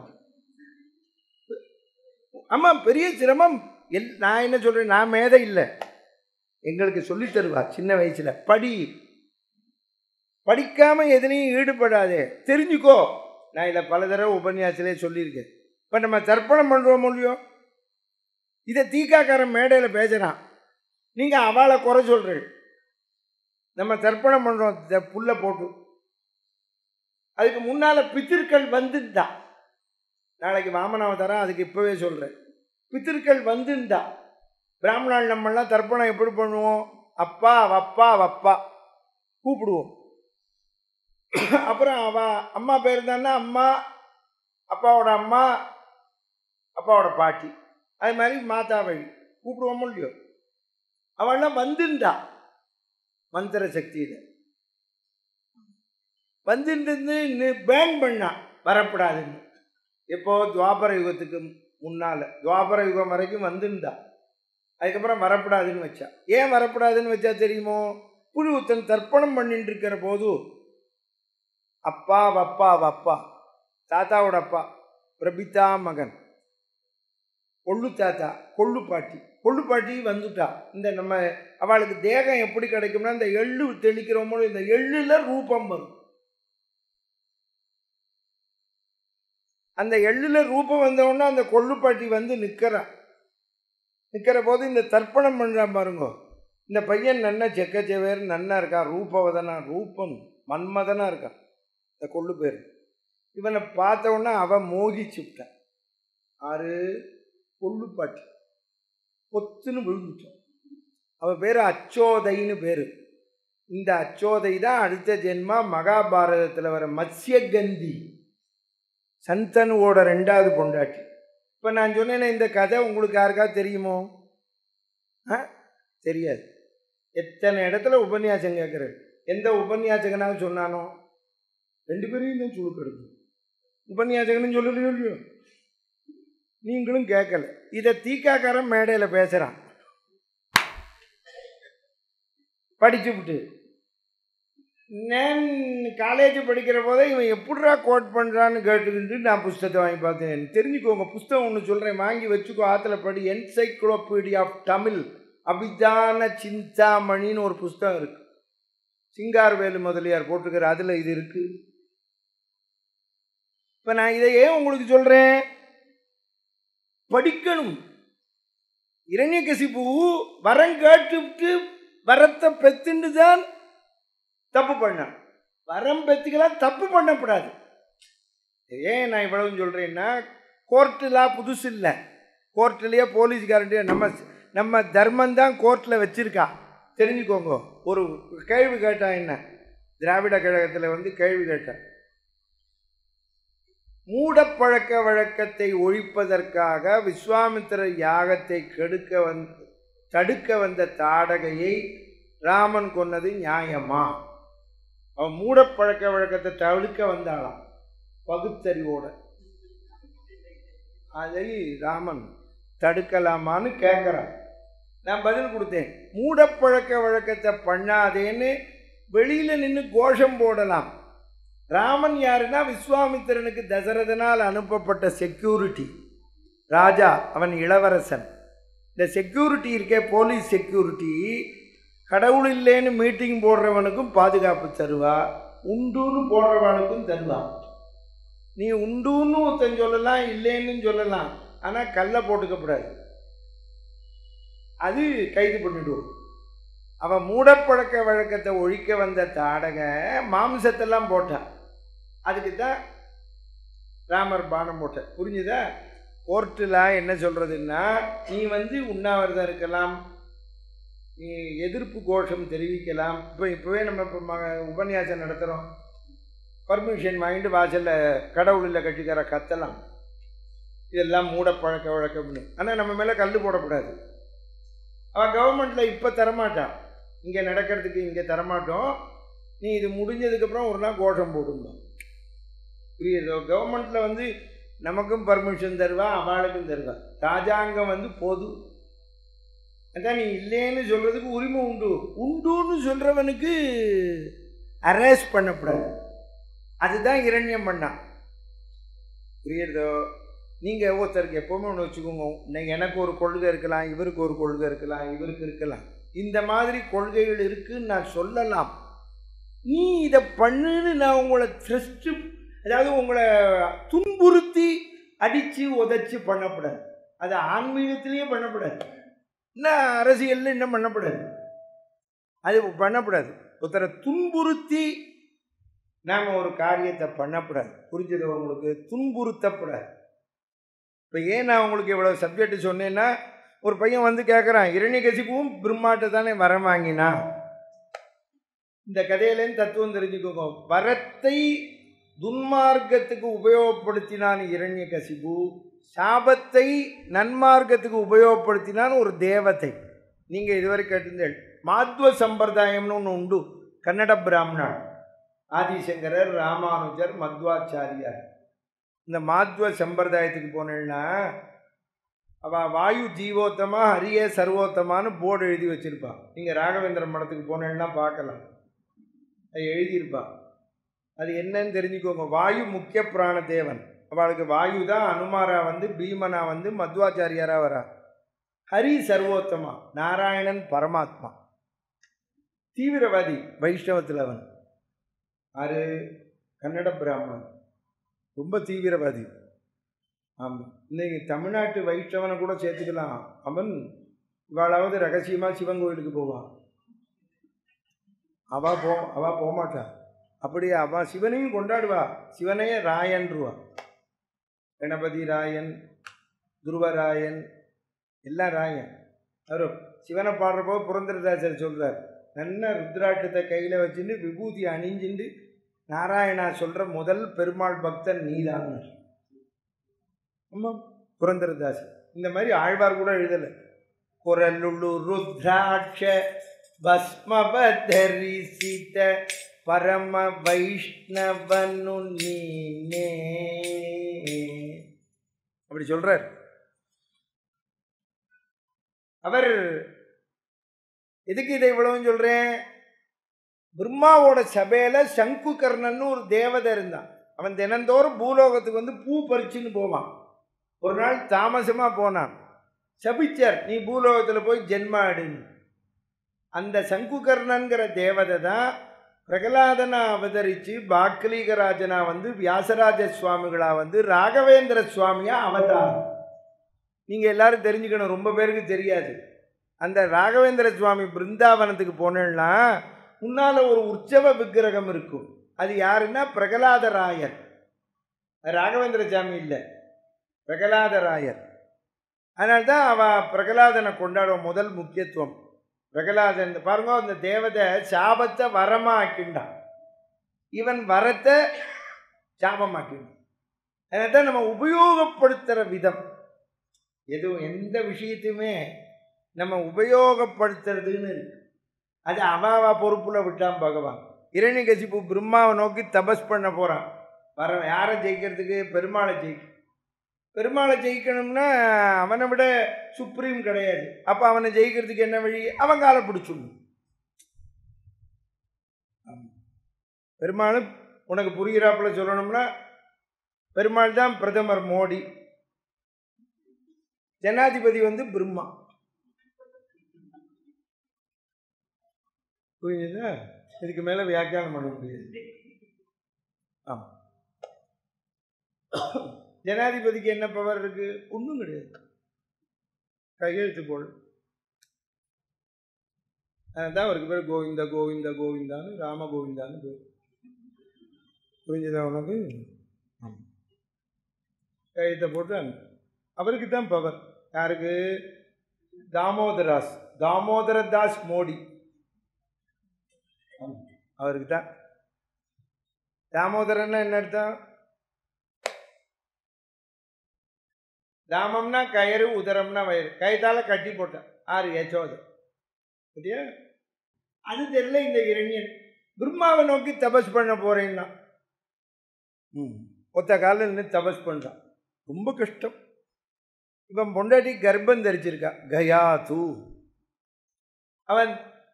ஆமாம் பெரிய சிரமம் எல் நான் என்ன சொல்கிறேன் நான் மேதை இல்லை எங்களுக்கு சொல்லித் தருவா சின்ன வயசில் படி படிக்காமல் எதுலேயும் ஈடுபடாதே தெரிஞ்சுக்கோ நான் இதில் பல தடவை உபன்யாசத்திலே சொல்லியிருக்கேன் இப்போ நம்ம தர்ப்பணம் பண்ணுறோம் இல்லையோ இதை தீக்காக்காரன் மேடையில் பேசுகிறான் நீங்கள் அவளை குறை சொல்கிறீள் நம்ம தர்ப்பணம் பண்ணுறோம் இந்த புல்லை போட்டு அதுக்கு முன்னால் பித்திருக்கள் வந்துட்டான் நாளைக்கு வாமனாவதாரம் அதுக்கு இப்போவே சொல்கிறேன் பித்திருக்கள் வந்துண்டா பிராமணாள் நம்மெல்லாம் தர்ப்பணம் எப்படி பண்ணுவோம் அப்பா வப்பா வப்பா கூப்பிடுவோம் அப்புறம் அவ அம்மா பேர் தானே அம்மா அப்பாவோட அம்மா அப்பாவோட பாட்டி அது மாதிரி மாதா வழி கூப்பிடுவோம் இல்லையோ அவள்லாம் வந்துண்டா மந்திர சக்தியில் வந்துட்டு பேன் பண்ணான் வரப்படாதுன்னு எப்போ துவாபர யுகத்துக்கு முன்னால் துவாபர யுகம் வரைக்கும் வந்துருந்தா அதுக்கப்புறம் வரப்படாதுன்னு வச்சா ஏன் வரப்படாதுன்னு வச்சா தெரியுமோ புழுவுத்தன் தர்ப்பணம் பண்ணிட்டு இருக்கிற போது அப்பா வப்பா வப்பா தாத்தாவோட அப்பா பிரபிதா மகன் கொள்ளு தாத்தா கொள்ளு பாட்டி கொள்ளு பாட்டி வந்துட்டா இந்த நம்ம அவளுக்கு தேகம் எப்படி கிடைக்கும்னா இந்த எள்ளு தெளிக்கிறோமோ இந்த எள்ளுல ரூபம் வரும் அந்த எள்ளுல ரூபம் வந்தவுடனே அந்த கொள்ளுப்பாட்டி வந்து நிற்கிறான் நிற்கிற போது இந்த தர்ப்பணம் பண்ணுறான் பாருங்க இந்த பையன் நன்னா செக்க செவேர் நன்னா இருக்கான் ரூபவதனா ரூபம் மன்மதனா இருக்கான் இந்த கொள்ளு பேர் இவனை பார்த்த உடனே அவன் மோகிச்சு விட்டான் ஆறு கொள்ளுப்பாட்டி பொத்துன்னு விழுந்துட்டான் அவன் பேர் அச்சோதைன்னு பேர் இந்த அச்சோதை தான் அடுத்த ஜென்மா மகாபாரதத்தில் வர மத்ஸ்யகந்தி சந்தனுவோட ரெண்டாவது பொண்டாட்டி இப்போ நான் சொன்னேனே இந்த கதை உங்களுக்கு யாருக்கா தெரியுமோ ஆ தெரியாது எத்தனை இடத்துல உபன்யாசம் கேட்குறது எந்த உபன்யாசகனாக சொன்னானோ ரெண்டு பேரையும் தான் சுழுக்கிறது உபன்யாசகனும் சொல்லலையோ இல்லையோ நீங்களும் கேட்கல இதை தீக்காக்காரன் மேடையில் பேசுகிறான் படிச்சுவிட்டு நான் காலேஜ் படிக்கிற போதே இவன் எப்படிடா கோட் பண்ணுறான்னு கேட்டுக்கிட்டு நான் புஸ்தகத்தை வாங்கி பார்த்தேன் தெரிஞ்சுக்கோங்க புஸ்தகம் ஒன்று சொல்கிறேன் வாங்கி வச்சுக்கோ ஆற்றுல படி என்சைக்ளோபீடியா ஆஃப் தமிழ் அபிதான சிந்தாமணின்னு ஒரு புஸ்தகம் இருக்கு சிங்காரவேலு முதலியார் போட்டிருக்கிற அதில் இது இருக்கு இப்போ நான் இதை ஏன் உங்களுக்கு சொல்கிறேன் படிக்கணும் இரண்யகசிபு வரம் கேட்டுவிட்டு வரத்தை பெத்துண்டு தான் தப்பு பண்ணான் வரம் பெத்துக்கலாம் தப்பு பண்ணக்கூடாது ஏன் நான் இவ்வளவு சொல்கிறேன்னா கோர்ட்டுலாம் புதுசு இல்லை கோர்ட்டுலேயே போலீஸ்காரன்ட்டே நம்ம நம்ம தர்மம் தான் கோர்ட்டில் வச்சுருக்கா தெரிஞ்சுக்கோங்க ஒரு கேள்வி கேட்டான் என்ன திராவிட கழகத்தில் வந்து கேள்வி கேட்டான் மூடப்பழக்க வழக்கத்தை ஒழிப்பதற்காக விஸ்வாமித்திரர் யாகத்தை கெடுக்க வந் தடுக்க வந்த தாடகையை ராமன் கொன்னது நியாயமா அவன் மூடப்பழக்க வழக்கத்தை தடுக்க வந்தாளாம் பகுத்தறிவோட அதை ராமன் தடுக்கலாமான்னு கேட்குறான் நான் பதில் கொடுத்தேன் மூடப்பழக்க வழக்கத்தை பண்ணாதேன்னு வெளியில் நின்று கோஷம் போடலாம் ராமன் யாருன்னா விஸ்வாமித்திரனுக்கு தசரதனால் அனுப்பப்பட்ட செக்யூரிட்டி ராஜா அவன் இளவரசன் இந்த செக்யூரிட்டி இருக்கே போலீஸ் செக்யூரிட்டி கடவுள் இல்லைன்னு மீட்டிங் போடுறவனுக்கும் பாதுகாப்பு தருவா உண்டுன்னு போடுறவனுக்கும் தருவா நீ உண்டுன்னு ஒருத்தன் சொல்லலாம் இல்லைன்னு சொல்லலாம் ஆனால் கல்லை போட்டுக்கப்படாது அது கைது பண்ணிடுவோம் அவன் மூடப்பழக்க வழக்கத்தை ஒழிக்க வந்த தாடக மாம்சத்தெல்லாம் போட்டான் அதுக்கு தான் ராமர் பானம் போட்ட புரிஞ்சுதா கோர்ட்டில் என்ன சொல்கிறதுன்னா நீ வந்து உண்ணாவிரதம் இருக்கலாம் நீ எதிர்ப்பு கோஷம் தெரிவிக்கலாம் இப்போ இப்போவே நம்ம இப்போ ம உபன்யாசம் நடத்துகிறோம் பர்மிஷன் வாங்கிட்டு வாசலில் கடவுளில் கட்டிக்கிற கத்தலாம் இதெல்லாம் மூட பழக்க வழக்கம்னு ஆனால் நம்ம மேலே கல் போடக்கூடாது அவன் கவர்மெண்ட்டில் இப்போ தரமாட்டான் இங்கே நடக்கிறதுக்கு இங்கே தரமாட்டோம் நீ இது முடிஞ்சதுக்கப்புறம் ஒரு நாள் கோஷம் போடுந்தோம் புரியுதோ கவர்மெண்ட்டில் வந்து நமக்கும் பர்மிஷன் தருவா அவளுக்கும் தருவா ராஜாங்கம் வந்து பொது அதான் நீ இல்லைன்னு சொல்கிறதுக்கு உரிமை உண்டு உண்டுன்னு சொல்கிறவனுக்கு அரெஸ்ட் பண்ணக்கூடாது அதுதான் இரண்யம் பண்ணான் புரியுறதோ நீங்கள் ஒருத்தருக்கு எப்போவுமே ஒன்று வச்சுக்கோங்க இன்னைக்கு எனக்கு ஒரு கொள்கை இருக்கலாம் இவருக்கு ஒரு கொள்கை இருக்கலாம் இவருக்கு இருக்கலாம் இந்த மாதிரி கொள்கைகள் இருக்குன்னு நான் சொல்லலாம் நீ இதை பண்ணுன்னு நான் உங்களை த்ரெஸ்ட்டு அதாவது உங்களை துன்புறுத்தி அடித்து உதச்சி பண்ணக்கூடாது அது ஆன்மீகத்திலேயே பண்ணக்கூடாது இன்னும் அரசியலில் இன்னும் பண்ணக்கூடாது அது பண்ணக்கூடாது ஒருத்தரை துன்புறுத்தி நாம் ஒரு காரியத்தை பண்ணக்கூடாது புரிஞ்சது உங்களுக்கு துன்புறுத்தப்படாது இப்போ ஏன் நான் உங்களுக்கு இவ்வளோ சப்ஜெக்ட் சொன்னேன்னா ஒரு பையன் வந்து கேட்குறான் இரணிகசிப்பும் பிரம்மாட்ட தானே வரம் வாங்கினா இந்த கதையிலேருந்து தத்துவம் தெரிஞ்சுக்கோங்க வரத்தை துன்மார்க்கத்துக்கு உபயோகப்படுத்தினான் இரண்ய கசிபு சாபத்தை நன்மார்க்கத்துக்கு உபயோகப்படுத்தினான் ஒரு தேவதை நீங்கள் இதுவரை கேட்டிருந்தேன் மாத்வ சம்பிரதாயம்னு ஒன்று உண்டு கன்னட பிராமணன் ஆதிசங்கரர் ராமானுஜர் மத்வாச்சாரியார் இந்த மாத்வ சம்பிரதாயத்துக்கு போனேன்னா அவள் வாயு ஜீவோத்தமா ஹரியே சர்வோத்தமான்னு போர்டு எழுதி வச்சுருப்பான் நீங்கள் ராகவேந்திர மடத்துக்கு போனேன்னா பார்க்கலாம் அது எழுதியிருப்பான் அது என்னன்னு தெரிஞ்சுக்கோங்க வாயு முக்கிய பிராண தேவன் அவளுக்கு வாயு தான் அனுமாரா வந்து பீமனா வந்து மத்வாச்சாரியாரா வரா ஹரி சர்வோத்தமா நாராயணன் பரமாத்மா தீவிரவாதி வைஷ்ணவத்தில் அவன் ஆறு கன்னட பிராமணன் ரொம்ப தீவிரவாதி ஆமாம் இன்னைக்கு தமிழ்நாட்டு வைஷ்ணவனை கூட சேர்த்துக்கலாம் அவன் இவாளாவது ரகசியமாக சிவன் கோயிலுக்கு போவான் அவா போ அவா போகமாட்டா அப்படி அவ சிவனையும் கொண்டாடுவா சிவனையே ராயன்றுவா கணபதி ராயன் துருவராயன் எல்லாம் ராயன் அவர் சிவனை பாடுறப்போ புரந்தரதாசர் சொல்கிறார் நல்ல ருத்ராட்டத்தை கையில் வச்சுட்டு விபூதி அணிஞ்சுட்டு நாராயணா சொல்கிற முதல் பெருமாள் பக்தன் நீதான் ஆமாம் புரந்தரதாசர் இந்த மாதிரி ஆழ்வார் கூட எழுதலை குரலுள்ளு ருத்ராட்ச ಭಸ್ಮವಧರಿಸಿದ ಪರಮ வைஷ்ணவனு நீனே அப்படி சொல்றார் அவர் எதுக்கு இதை இவ்வளவு சொல்றேன் பிரம்மாவோட சபையில சங்குகர்ணன்னு ஒரு தேவதை இருந்தான் அவன் தினந்தோறும் பூலோகத்துக்கு வந்து பூ பறிச்சுன்னு போவான் ஒரு நாள் தாமசமா போனான் சபிச்சார் நீ பூலோகத்தில் போய் ஜென்மா எடுன்னு அந்த சங்குகர்ணன்கிற தேவதை தான் பிரகலாதனா அவதரித்து பாக்கலீகராஜனா வந்து வியாசராஜ சுவாமிகளா வந்து ராகவேந்திர சுவாமியா அவதாரம் நீங்கள் எல்லாரும் தெரிஞ்சுக்கணும் ரொம்ப பேருக்கு தெரியாது அந்த ராகவேந்திர சுவாமி பிருந்தாவனத்துக்கு போனேன்னா முன்னால் ஒரு உற்சவ விக்கிரகம் இருக்கும் அது யாருன்னா பிரகலாதராயர் ராகவேந்திர சாமி இல்லை பிரகலாதராயர் அதனால தான் அவ பிரகலாதனை கொண்டாடுவோம் முதல் முக்கியத்துவம் பிரகலாதன் பாருங்க அந்த தேவதை சாபத்தை வரமா ஆக்கிண்டான் இவன் வரத்தை சாபமாக்கிண்டான் அதனால தான் நம்ம உபயோகப்படுத்துகிற விதம் எதுவும் எந்த விஷயத்தையுமே நம்ம உபயோகப்படுத்துறதுன்னு இருக்கு அது அவாவா பொறுப்புல விட்டான் பகவான் இரணிகசிப்பு பிரம்மாவை நோக்கி தபஸ் பண்ண போகிறான் வர யாரை ஜெயிக்கிறதுக்கு பெருமாளை ஜெயிக்க பெருமாளை ஜெயிக்கணும்னா அவனை விட சுப்ரீம் கிடையாது அப்போ அவனை ஜெயிக்கிறதுக்கு என்ன வழி அவன் காலை பிடிச்சிடணும் பெருமாள் உனக்கு புரிகிறாப்புல சொல்லணும்னா பெருமாள் தான் பிரதமர் மோடி ஜனாதிபதி வந்து பிரம்மா புரியுதா இதுக்கு மேலே வியாக்கியானம் பண்ண முடியாது ஆமாம் ஜனாதிபதிக்கு என்ன பவர் இருக்கு ஒன்றும் கிடையாது கையெழுத்து போடு அதுதான் அவருக்கு பேர் கோவிந்த கோவிந்த கோவிந்தான்னு ராம கோவிந்தான்னு பேர் புரிஞ்சுதா உனக்கு ஆமாம் கையெழுத்தை போட்டு அனுப்பு அவருக்கு தான் பவர் யாருக்கு தாமோதராஸ் தாமோதர தாஸ் மோடி ஆமாம் அவருக்கு தான் தாமோதரன்னா என்ன அர்த்தம் தாமம்னா கயிறு உதரம்னா வயிறு கயத்தால கட்டி போட்டேன் ஆறு யசோதை சரியா அது தெரியல இந்த இரண்யன் பிரம்மாவை நோக்கி தபஸ் பண்ண போறேன்னா ம் ஒத்த காலில் நின்று தபஸ் பண்ணுறான் ரொம்ப கஷ்டம் இவன் பொண்டாட்டி கர்ப்பம் தரிச்சிருக்கா கயா தூ அவன்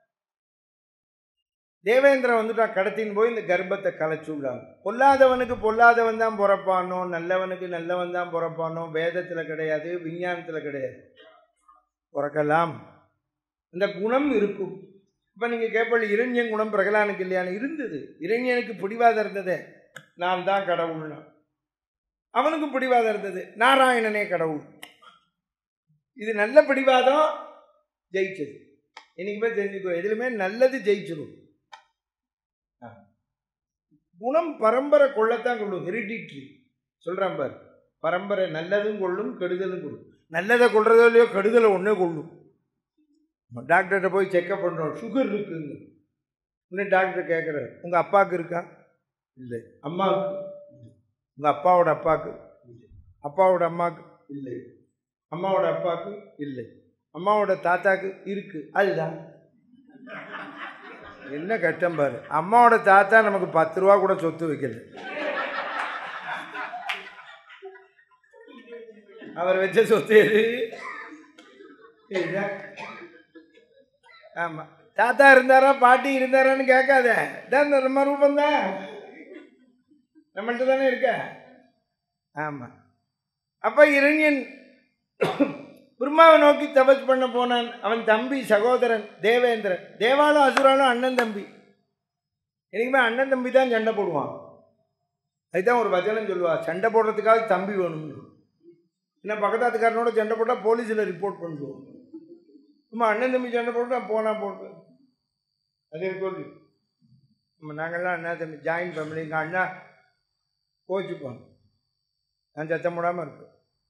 தேவேந்திரன் வந்துட்டான் கடத்தின்னு போய் இந்த கர்ப்பத்தை கலைச்சு விடாங்க பொல்லாதவனுக்கு பொல்லாதவன் தான் பிறப்பானோ நல்லவனுக்கு நல்லவன் தான் பிறப்பானோ வேதத்தில் கிடையாது விஞ்ஞானத்தில் கிடையாது பிறக்கலாம் இந்த குணம் இருக்கும் இப்போ நீங்கள் கேட்பள் இரண்யன் குணம் பிரகலானுக்கு இல்லையான்னு இருந்தது இரண்யனுக்கு பிடிவாதம் இருந்ததே நான் தான் கடவுள்னா அவனுக்கு பிடிவாதம் இருந்தது நாராயணனே கடவுள் இது நல்ல பிடிவாதம் ஜெயிச்சது இன்னைக்குமே தெரிஞ்சுக்கோ எதுலையுமே நல்லது ஜெயிச்சிடும் குணம் பரம்பரை கொள்ளத்தான் கொள்ளும் ஹெரிடிட்ரி சொல்கிறான் பார் பரம்பரை நல்லதும் கொள்ளும் கெடுதலும் கொள்ளும் நல்லதை கொள்றதோ இல்லையோ கெடுதலை ஒன்றே கொள்ளும் டாக்டர்கிட்ட போய் செக்கப் பண்ணுறோம் சுகர் இருக்குங்க இன்னும் டாக்டர் கேட்குறாரு உங்கள் அப்பாவுக்கு இருக்கா இல்லை அம்மாவுக்கு உங்கள் அப்பாவோட அப்பாவுக்கு இல்லை அப்பாவோட அம்மாவுக்கு இல்லை அம்மாவோட அப்பாவுக்கு இல்லை அம்மாவோட தாத்தாக்கு இருக்கு அதுதான் என்ன கஷ்டம் பாரு அம்மாவோட தாத்தா நமக்கு பத்து ரூபா கூட சொத்து வைக்கல அவர் வச்ச சொத்து எது இதுதான். ஆமா தாத்தா இருந்தாரா பாட்டி இருந்தாரான்னு கேட்காத தான் நம்ம ரூபம் தான் நம்மள்ட்ட தானே இருக்க ஆமா அப்ப இரண்யன் பிரம்மாவை நோக்கி தபஸ் பண்ண போனான் அவன் தம்பி சகோதரன் தேவேந்திரன் தேவாலும் அசுராலும் அண்ணன் தம்பி எனக்குமே அண்ணன் தம்பி தான் சண்டை போடுவான் அதுதான் ஒரு வச்சனம் சொல்லுவா சண்டை போடுறதுக்காக தம்பி வேணும்னு என்ன பக்கத்தாத்துக்காரனோட சண்டை போட்டால் போலீஸில் ரிப்போர்ட் பண்ணுவோம் சும்மா அண்ணன் தம்பி சண்டை போட்டு நான் போனா போட்டு அதே சொல்லி நம்ம நாங்கள்லாம் அண்ணா தம்பி ஜாயின்ட் ஃபேமிலி எங்கள் அண்ணா கோச்சுப்போம் நான் சத்தம் போடாமல் இருப்பேன்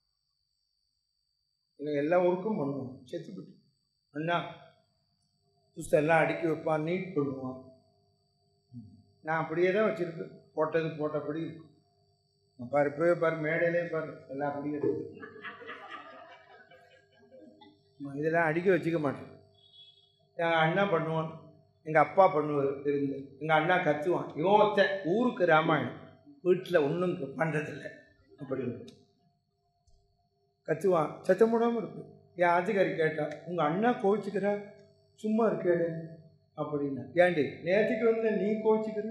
எனக்கு எல்லா ஒர்க்கும் பண்ணுவோம் செத்துக்கிட்டு அண்ணா புஸ்தெல்லாம் அடுக்கி வைப்பான் நீட் பண்ணுவான் நான் அப்படியே தான் வச்சுருப்பேன் போட்டது போட்டபடி இருக்கும் நான் பாரு இப்போவே பாரு மேடையிலே பாரு எல்லாம் அப்படியே இருக்கு நான் இதெல்லாம் அடுக்கி வச்சுக்க மாட்டேன் எங்கள் அண்ணா பண்ணுவான் எங்கள் அப்பா பண்ணுவார் இருந்து எங்கள் அண்ணா கத்துவான் இவன் ஒருத்தன் ஊருக்கு ராமாயணம் வீட்டில் ஒன்றும் பண்ணுறதில்ல அப்படின்னு கத்துவான் சத்தம் போடாமல் இருக்கு என் ஆத்துக்காரி கேட்டா உங்கள் அண்ணா கோவிச்சுக்கிறா சும்மா இருக்கேடு அப்படின்னா ஏண்டி நேற்றுக்கு வந்து நீ கோவிச்சுக்கிற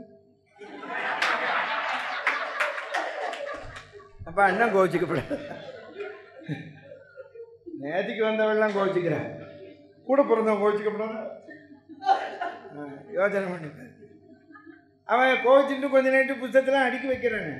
அப்போ அண்ணன் கோவிச்சுக்கப்படாது நேற்றுக்கு வந்தவெல்லாம் கோவிச்சுக்கிறேன் கூட பிறந்தவன் கோவிச்சுக்கப்படாது யோசனை பண்ணிப்பார் அவன் கோவிச்சுட்டு கொஞ்ச நேரத்து புத்தகத்தெல்லாம் அடுக்கி வைக்கிறானே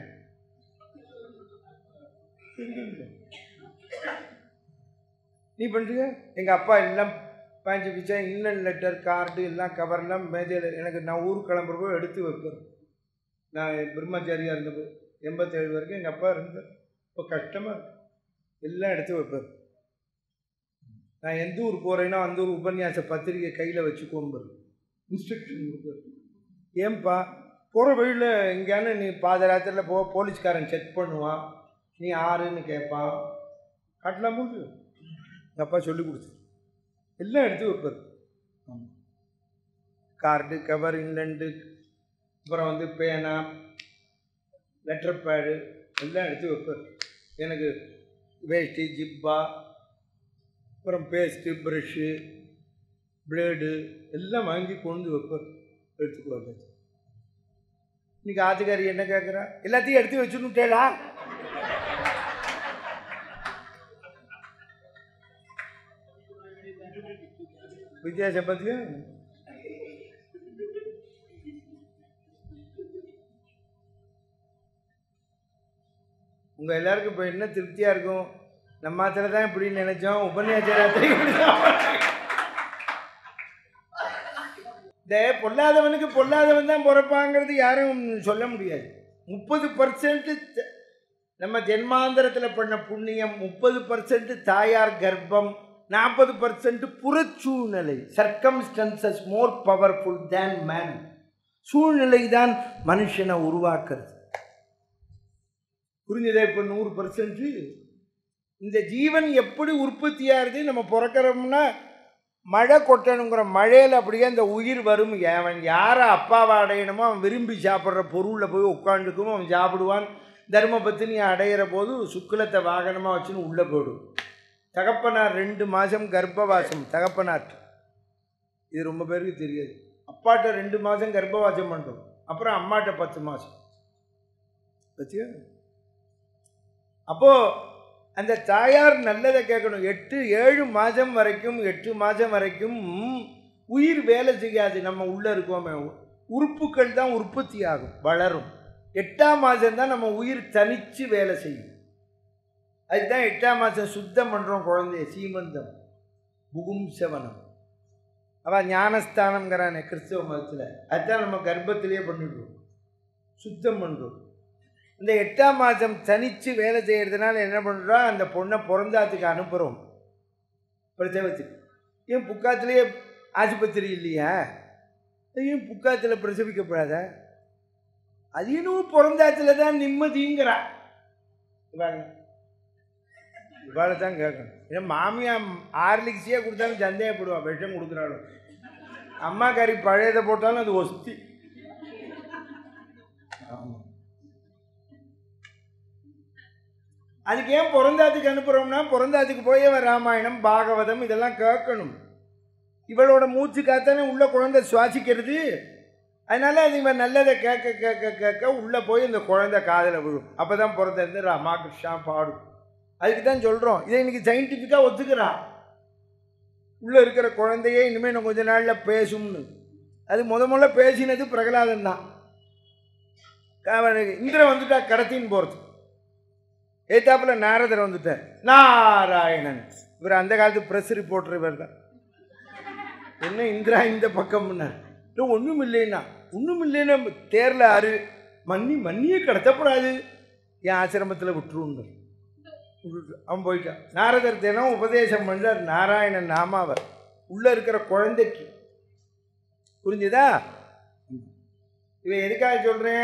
நீ பண்ணுறியா எங்கள் அப்பா எல்லாம் பாஞ்சு பிச்சா இன்னன் லெட்டர் கார்டு எல்லாம் கவர்லாம் மேஜையில் எனக்கு நான் ஊர் கிளம்புறப்போ எடுத்து வைப்பேன் நான் பிரம்மச்சாரியாக இருந்தப்போ எண்பத்தேழு வரைக்கும் எங்கள் அப்பா இருந்தார் இப்போ கஷ்டமாக இருக்கு எல்லாம் எடுத்து வைப்பேன் நான் எந்த ஊர் போகிறேன்னா அந்த ஊர் உபன்யாச பத்திரிக்கை கையில் வச்சுக்கோம்பர் இன்ஸ்ட்ரக்ஷன் கொடுப்பார் ஏன்பா போகிற வழியில் எங்கேயானு நீ பாதராத்திரியில் போ போலீஸ்காரன் செக் பண்ணுவான் நீ ஆறுன்னு கேட்பான் காட்டலாம் போது எங்கள் அப்பா சொல்லி கொடுத்து எல்லாம் எடுத்து வைப்பார் ஆமாம் கார்டு கவர் இன்லண்டு அப்புறம் வந்து பேனா லெட்டர் பேடு எல்லாம் எடுத்து வைப்பார் எனக்கு வேஷ்டி ஜிப்பா அப்புறம் பேஸ்ட்டு ப்ரஷ்ஷு பிளேடு எல்லாம் வாங்கி கொண்டு வைப்பார் எடுத்துக்குவாங்க இன்னைக்கு ஆத்துக்காரி என்ன கேட்குறா எல்லாத்தையும் எடுத்து வச்சுன்னுட்டேடா வித்தியாசம் பார்த்தியா உங்கள் எல்லாருக்கும் இப்போ என்ன திருப்தியாக இருக்கும் நம்ம ஆத்துல தான் இப்படி நினைச்சோம் உபன்யாசராத்திரி இந்த பொல்லாதவனுக்கு பொல்லாதவன் தான் பிறப்பாங்கிறது யாரும் சொல்ல முடியாது முப்பது பர்சன்ட் நம்ம ஜென்மாந்தரத்தில் பண்ண புண்ணியம் முப்பது பர்சன்ட் தாயார் கர்ப்பம் நாற்பது பர்சன்ட் புறச்சூழ்நிலை circumstances more powerful than man சூழ்நிலை தான் மனுஷனை உருவாக்குறது புரிஞ்சதா இப்போ நூறு பர்சன்ட் இந்த ஜீவன் எப்படி உற்பத்தியாகுது நம்ம பிறக்கிறோம்னா மழை கொட்டணுங்கிற மழையில் அப்படியே அந்த உயிர் வரும் அவன் யாரை அப்பாவை அடையணுமோ அவன் விரும்பி சாப்பிட்ற பொருளில் போய் உட்காந்துக்கும் அவன் சாப்பிடுவான் தர்மபத்தினி அடையிற போது சுக்குலத்தை வாகனமாக வச்சுன்னு உள்ளே போயிடும் தகப்பனார் ரெண்டு மாதம் கர்ப்பவாசம் தகப்பனார் இது ரொம்ப பேருக்கு தெரியாது அப்பாட்ட ரெண்டு மாதம் கர்ப்பவாசம் பண்ணுறோம் அப்புறம் அம்மாட்ட பத்து மாதம் பத்தியா அப்போது அந்த தாயார் நல்லதை கேட்கணும் எட்டு ஏழு மாதம் வரைக்கும் எட்டு மாதம் வரைக்கும் உயிர் வேலை செய்யாது நம்ம உள்ளே இருக்கோமே உறுப்புகள் தான் உற்பத்தி ஆகும் வளரும் எட்டாம் மாதம் தான் நம்ம உயிர் தனித்து வேலை செய்யும் அதுதான் எட்டாம் மாதம் சுத்தம் பண்ணுறோம் குழந்தைய சீமந்தம் புகும் செவனம் அவன் ஞானஸ்தானங்கிறானே கிறிஸ்தவ மதத்தில் அதுதான் நம்ம கர்ப்பத்திலேயே பண்ணிடுறோம் சுத்தம் பண்ணுறோம் இந்த எட்டாம் மாதம் தனித்து வேலை செய்கிறதுனால என்ன பண்ணுறோம் அந்த பொண்ணை பிறந்தாத்துக்கு அனுப்புகிறோம் பிரசவத்துக்கு ஏன் புக்காத்துலேயே ஆஸ்பத்திரி இல்லையா ஏன் புக்காத்தில் பிரசவிக்கப்படாத அது இன்னும் பிறந்தாத்துல தான் நிம்மதிங்கிறா இவாங்க இவாளை தான் கேட்கணும் ஏன்னா மாமியா ஆர்லிக்ஸியே கொடுத்தாலும் சந்தேகப்படுவான் விஷம் கொடுக்குறாலும் அம்மா கறி பழையதை போட்டாலும் அது ஒஸ்தி ஆமாம் அதுக்கு ஏன் பிறந்தாத்துக்கு அனுப்புகிறோம்னா பிறந்தாத்துக்கு போய் அவன் ராமாயணம் பாகவதம் இதெல்லாம் கேட்கணும் இவளோட மூச்சு காத்தானே உள்ள குழந்தை சுவாசிக்கிறது அதனால அது இவன் நல்லதை கேட்க கேட்க கேட்க உள்ளே போய் இந்த குழந்தை காதில் விழும் அப்போ தான் பிறந்திருந்து ராமா கிருஷ்ணா பாடும் அதுக்கு தான் சொல்கிறோம் இதை இன்னைக்கு சயின்டிஃபிக்காக ஒத்துக்கிறான் உள்ளே இருக்கிற குழந்தையே இனிமேல் இன்னும் கொஞ்ச நாளில் பேசும்னு அது முத முதல்ல பேசினது பிரகலாதன் தான் இந்திரன் வந்துட்டா கடத்தின்னு போகிறது ஏத்தாப்புல நாரதர் வந்துட்டார் நாராயணன் இவர் அந்த காலத்து ப்ரெஸ் ரிப்போர்ட்டர் இவர் தான் என்ன இந்திரா இந்த பக்கம்னார் இல்லை ஒன்றும் இல்லைன்னா ஒன்றும் இல்லைன்னா தேரில் அரு மன்னி மன்னியே கடத்தப்படாது என் ஆசிரமத்தில் விட்டுருன்னு அவன் போயிட்டான் நாரதர் தினம் உபதேசம் பண்ணார் நாராயணன் நாமாவர் உள்ளே இருக்கிற குழந்தைக்கு புரிஞ்சுதா இவன் எதுக்காக சொல்கிறேன்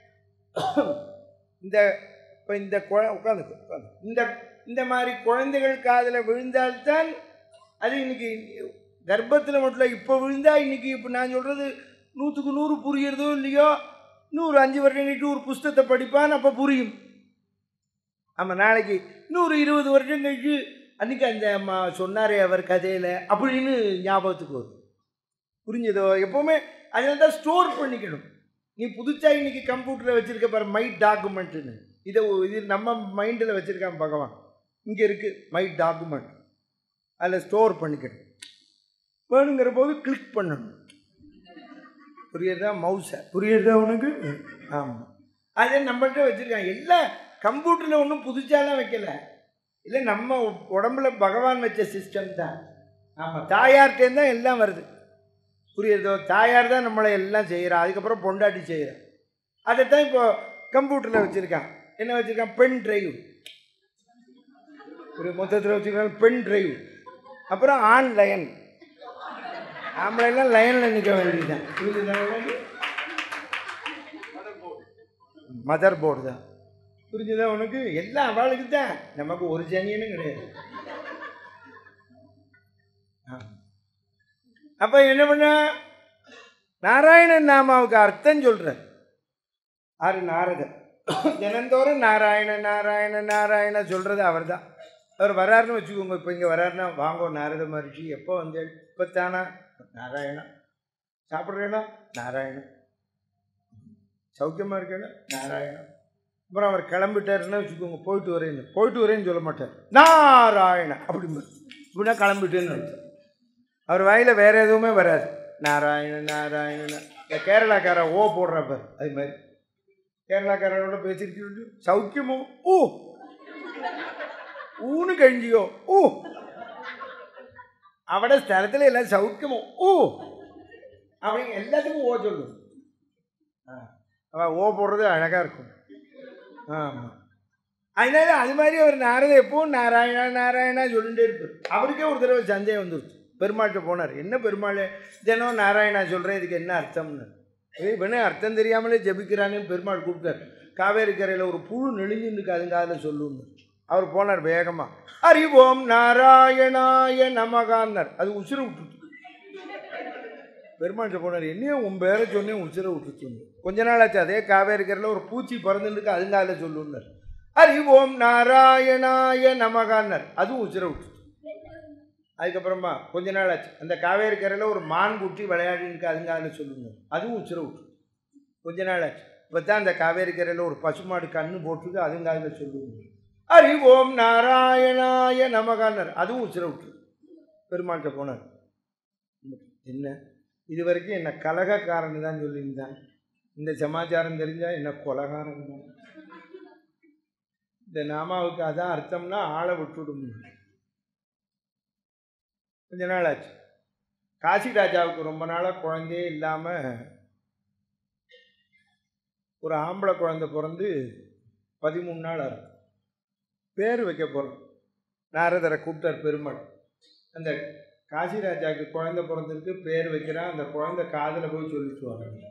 இந்த இப்போ இந்த குழ உட்காந்து உட்காந்து இந்த இந்த மாதிரி குழந்தைகள் காதில் விழுந்தால்தான் அது இன்னைக்கு கர்ப்பத்தில் மட்டும் இல்லை இப்போ விழுந்தா இன்னைக்கு இப்போ நான் சொல்கிறது நூற்றுக்கு நூறு புரியறதோ இல்லையோ இன்னொரு அஞ்சு வருஷம் கழிச்சு ஒரு புஸ்தகத்தை படிப்பான் அப்போ புரியும் ஆமாம் நாளைக்கு இன்னொரு இருபது வருஷம் கழிச்சு அன்றைக்கி அந்த அம்மா சொன்னாரே அவர் கதையில் அப்படின்னு ஞாபகத்துக்கு வரும் புரிஞ்சதோ எப்போவுமே அதில் தான் ஸ்டோர் பண்ணிக்கணும் நீ புதுசாக இன்னைக்கு கம்ப்யூட்டரில் வச்சுருக்க பாரு மை டாக்குமெண்ட்டுன்னு இதை ஒ- இது நம்ம மைண்டில் வச்சுருக்கான் பகவான் இங்கே இருக்குது மை டாக்குமெண்ட் அதில் ஸ்டோர் பண்ணிக்கணும் வேணுங்கிற போது கிளிக் பண்ணணும் புரியுறதா மவுஸை புரியுறதா உனக்கு ஆமாம் அதே நம்மள்ட்ட வச்சுருக்காங்க எல்லாம் கம்ப்யூட்டரில் ஒன்றும் புதுசாலாம் வைக்கல இல்லை நம்ம உடம்புல பகவான் வச்ச சிஸ்டம் தான் ஆமாம் தாயார்கிட்டேருந்து தான் எல்லாம் வருது புரியுறதோ தாயார் தான் நம்மளை எல்லாம் செய்கிறா அதுக்கப்புறம் பொண்டாட்டி செய்கிறா அதைத்தான் இப்போ கம்ப்யூட்டரில் வச்சுருக்கான் என்ன வச்சுருக்கான் பென் டிரைவ் ஒரு மொத்தத்தில் வச்சுருக்காங்க பென் டிரைவ் அப்புறம் ஆன்லைன் ஆம்பளைலாம் லைனில் நிற்க வேண்டியதுதான் புரியுதா உனக்கு மதர் போர்டு தான் புரிஞ்சுதா உனக்கு எல்லாம் அவளுக்கு தான் நமக்கு ஒரு ஜனியனும் கிடையாது அப்போ என்ன பண்ண நாராயணன் நாமாவுக்கு அர்த்தம் சொல்கிறார் ஆறு நாரதர் தினந்தோறும் நாராயண நாராயண நாராயண சொல்கிறது அவர் தான் அவர் வராருன்னு வச்சுக்கோங்க இப்போ இங்கே வராருன்னா வாங்கோ நாரத மகர்ஷி எப்போ வந்து இப்போ தானா நாராயணா சாப்பிட்றேனா நாராயணா சௌக்கியமாக இருக்கேன்னா நாராயணா அப்புறம் அவர் கிளம்பிட்டாருன்னா வச்சுக்கோங்க போயிட்டு வரேன்னு போயிட்டு வரேன்னு சொல்ல மாட்டார் நாராயணா அப்படி இப்படின்னா கிளம்பிட்டேன்னு அர்த்தம் அவர் வாயில் வேறு எதுவுமே வராது நாராயண நாராயண இந்த கேரளாக்கார ஓ போடுறப்ப அது மாதிரி കേരളക്കാരോട് പേച്ചിരിക്കുന്നു സൗഖ്യമോ ഓ ഊണ് കഴിഞ്ഞിയോ ഓ അവിടെ സ്ഥലത്തിലെല്ലാം സൗഖ്യമോ ஓ அவங்க எல்லாத்துக்கும் ஓ சொல்லும் ஆ அவன் ஓ போடுறது அழகாக இருக்கும் ஆமாம் அதனால அது மாதிரி அவர் நாரத எப்பவும் நாராயணா நாராயணா சொல்லிட்டே இருப்பார் அவருக்கே ஒரு தடவை சந்தேகம் வந்துருச்சு பெருமாள்கிட்ட போனார் என்ன பெருமாள் தினம் நாராயணா சொல்கிறேன் இதுக்கு என்ன அர்த்தம்னு ஏய், இவனே அர்த்தம் தெரியாமலே ஜெபிக்கிறானே பெருமாள் கூப்பிட்டார் காவேரி கரையில் ஒரு புழு நெளிஞ்சுன்னு அதுங்காதில் சொல்லுன்னு அவர் போனார் வேகமாக அறிவோம் நாராயணாய நமகான்னார் அது உசுரை விட்டுட்டு பெருமாள்கிட்ட போனார் என்னையும் உன் பேரை சொன்னேன் உசுரை விட்டுச்சு கொஞ்ச நாள் ஆச்சு அதே காவேரி கரையில் ஒரு பூச்சி பறந்துருக்கு அதுங்காதில் சொல்லுன்னார் அறிவோம் நாராயணாய நமகான்னார் அதுவும் உசுரை விட்டுச்சு அதுக்கப்புறமா கொஞ்ச நாள் ஆச்சு அந்த காவேரி கரையில் ஒரு மான் குட்டி விளையாடின்னு அதுங்கால சொல்லுங்க அதுவும் உச்சிர விட்டு கொஞ்ச நாள் ஆச்சு இப்போ தான் அந்த காவேரி கரையில் ஒரு பசுமாடு கண்ணு போட்டுருக்கு அதுங்கால சொல்லுங்க அறிவோம் நாராயணாய நமகானர் அதுவும் உச்சிர விட்டு பெருமாள்கிட்ட போனார் என்ன இது வரைக்கும் என்ன கலகக்காரன் தான் சொல்லியிருந்தான் இந்த சமாச்சாரம் தெரிஞ்சால் என்ன கொலகாரன் தான் இந்த நாமாவுக்கு அதான் அர்த்தம்னா ஆளை விட்டுடும் கொஞ்ச நாள் ஆச்சு காசி ராஜாவுக்கு ரொம்ப நாளாக குழந்தையே இல்லாமல் ஒரு ஆம்பளை குழந்தை பிறந்து பதிமூணு நாள் ஆகும் பேர் வைக்க போகிறோம் நாரதரை கூப்பிட்டார் பெருமாள் அந்த காசி ராஜாவுக்கு குழந்தை பிறந்திருக்கு பேர் வைக்கிறான் அந்த குழந்தை காதில் போய் சொல்லிட்டு வராங்க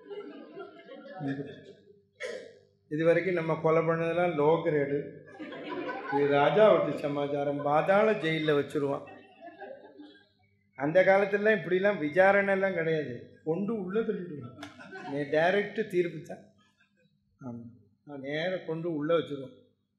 இது வரைக்கும் நம்ம கொலை பண்ணதெல்லாம் லோ கிரேடு இது ராஜா விட்டு சமாச்சாரம் பாதாள ஜெயிலில் வச்சுருவான் அந்த காலத்துலலாம் இப்படிலாம் விசாரணை எல்லாம் கிடையாது கொண்டு உள்ளே தள்ளிடுவான் நீ டைரக்ட் தீர்ப்பு தான் ஆமாம் நான் நேராக கொண்டு உள்ளே வச்சுருவோம்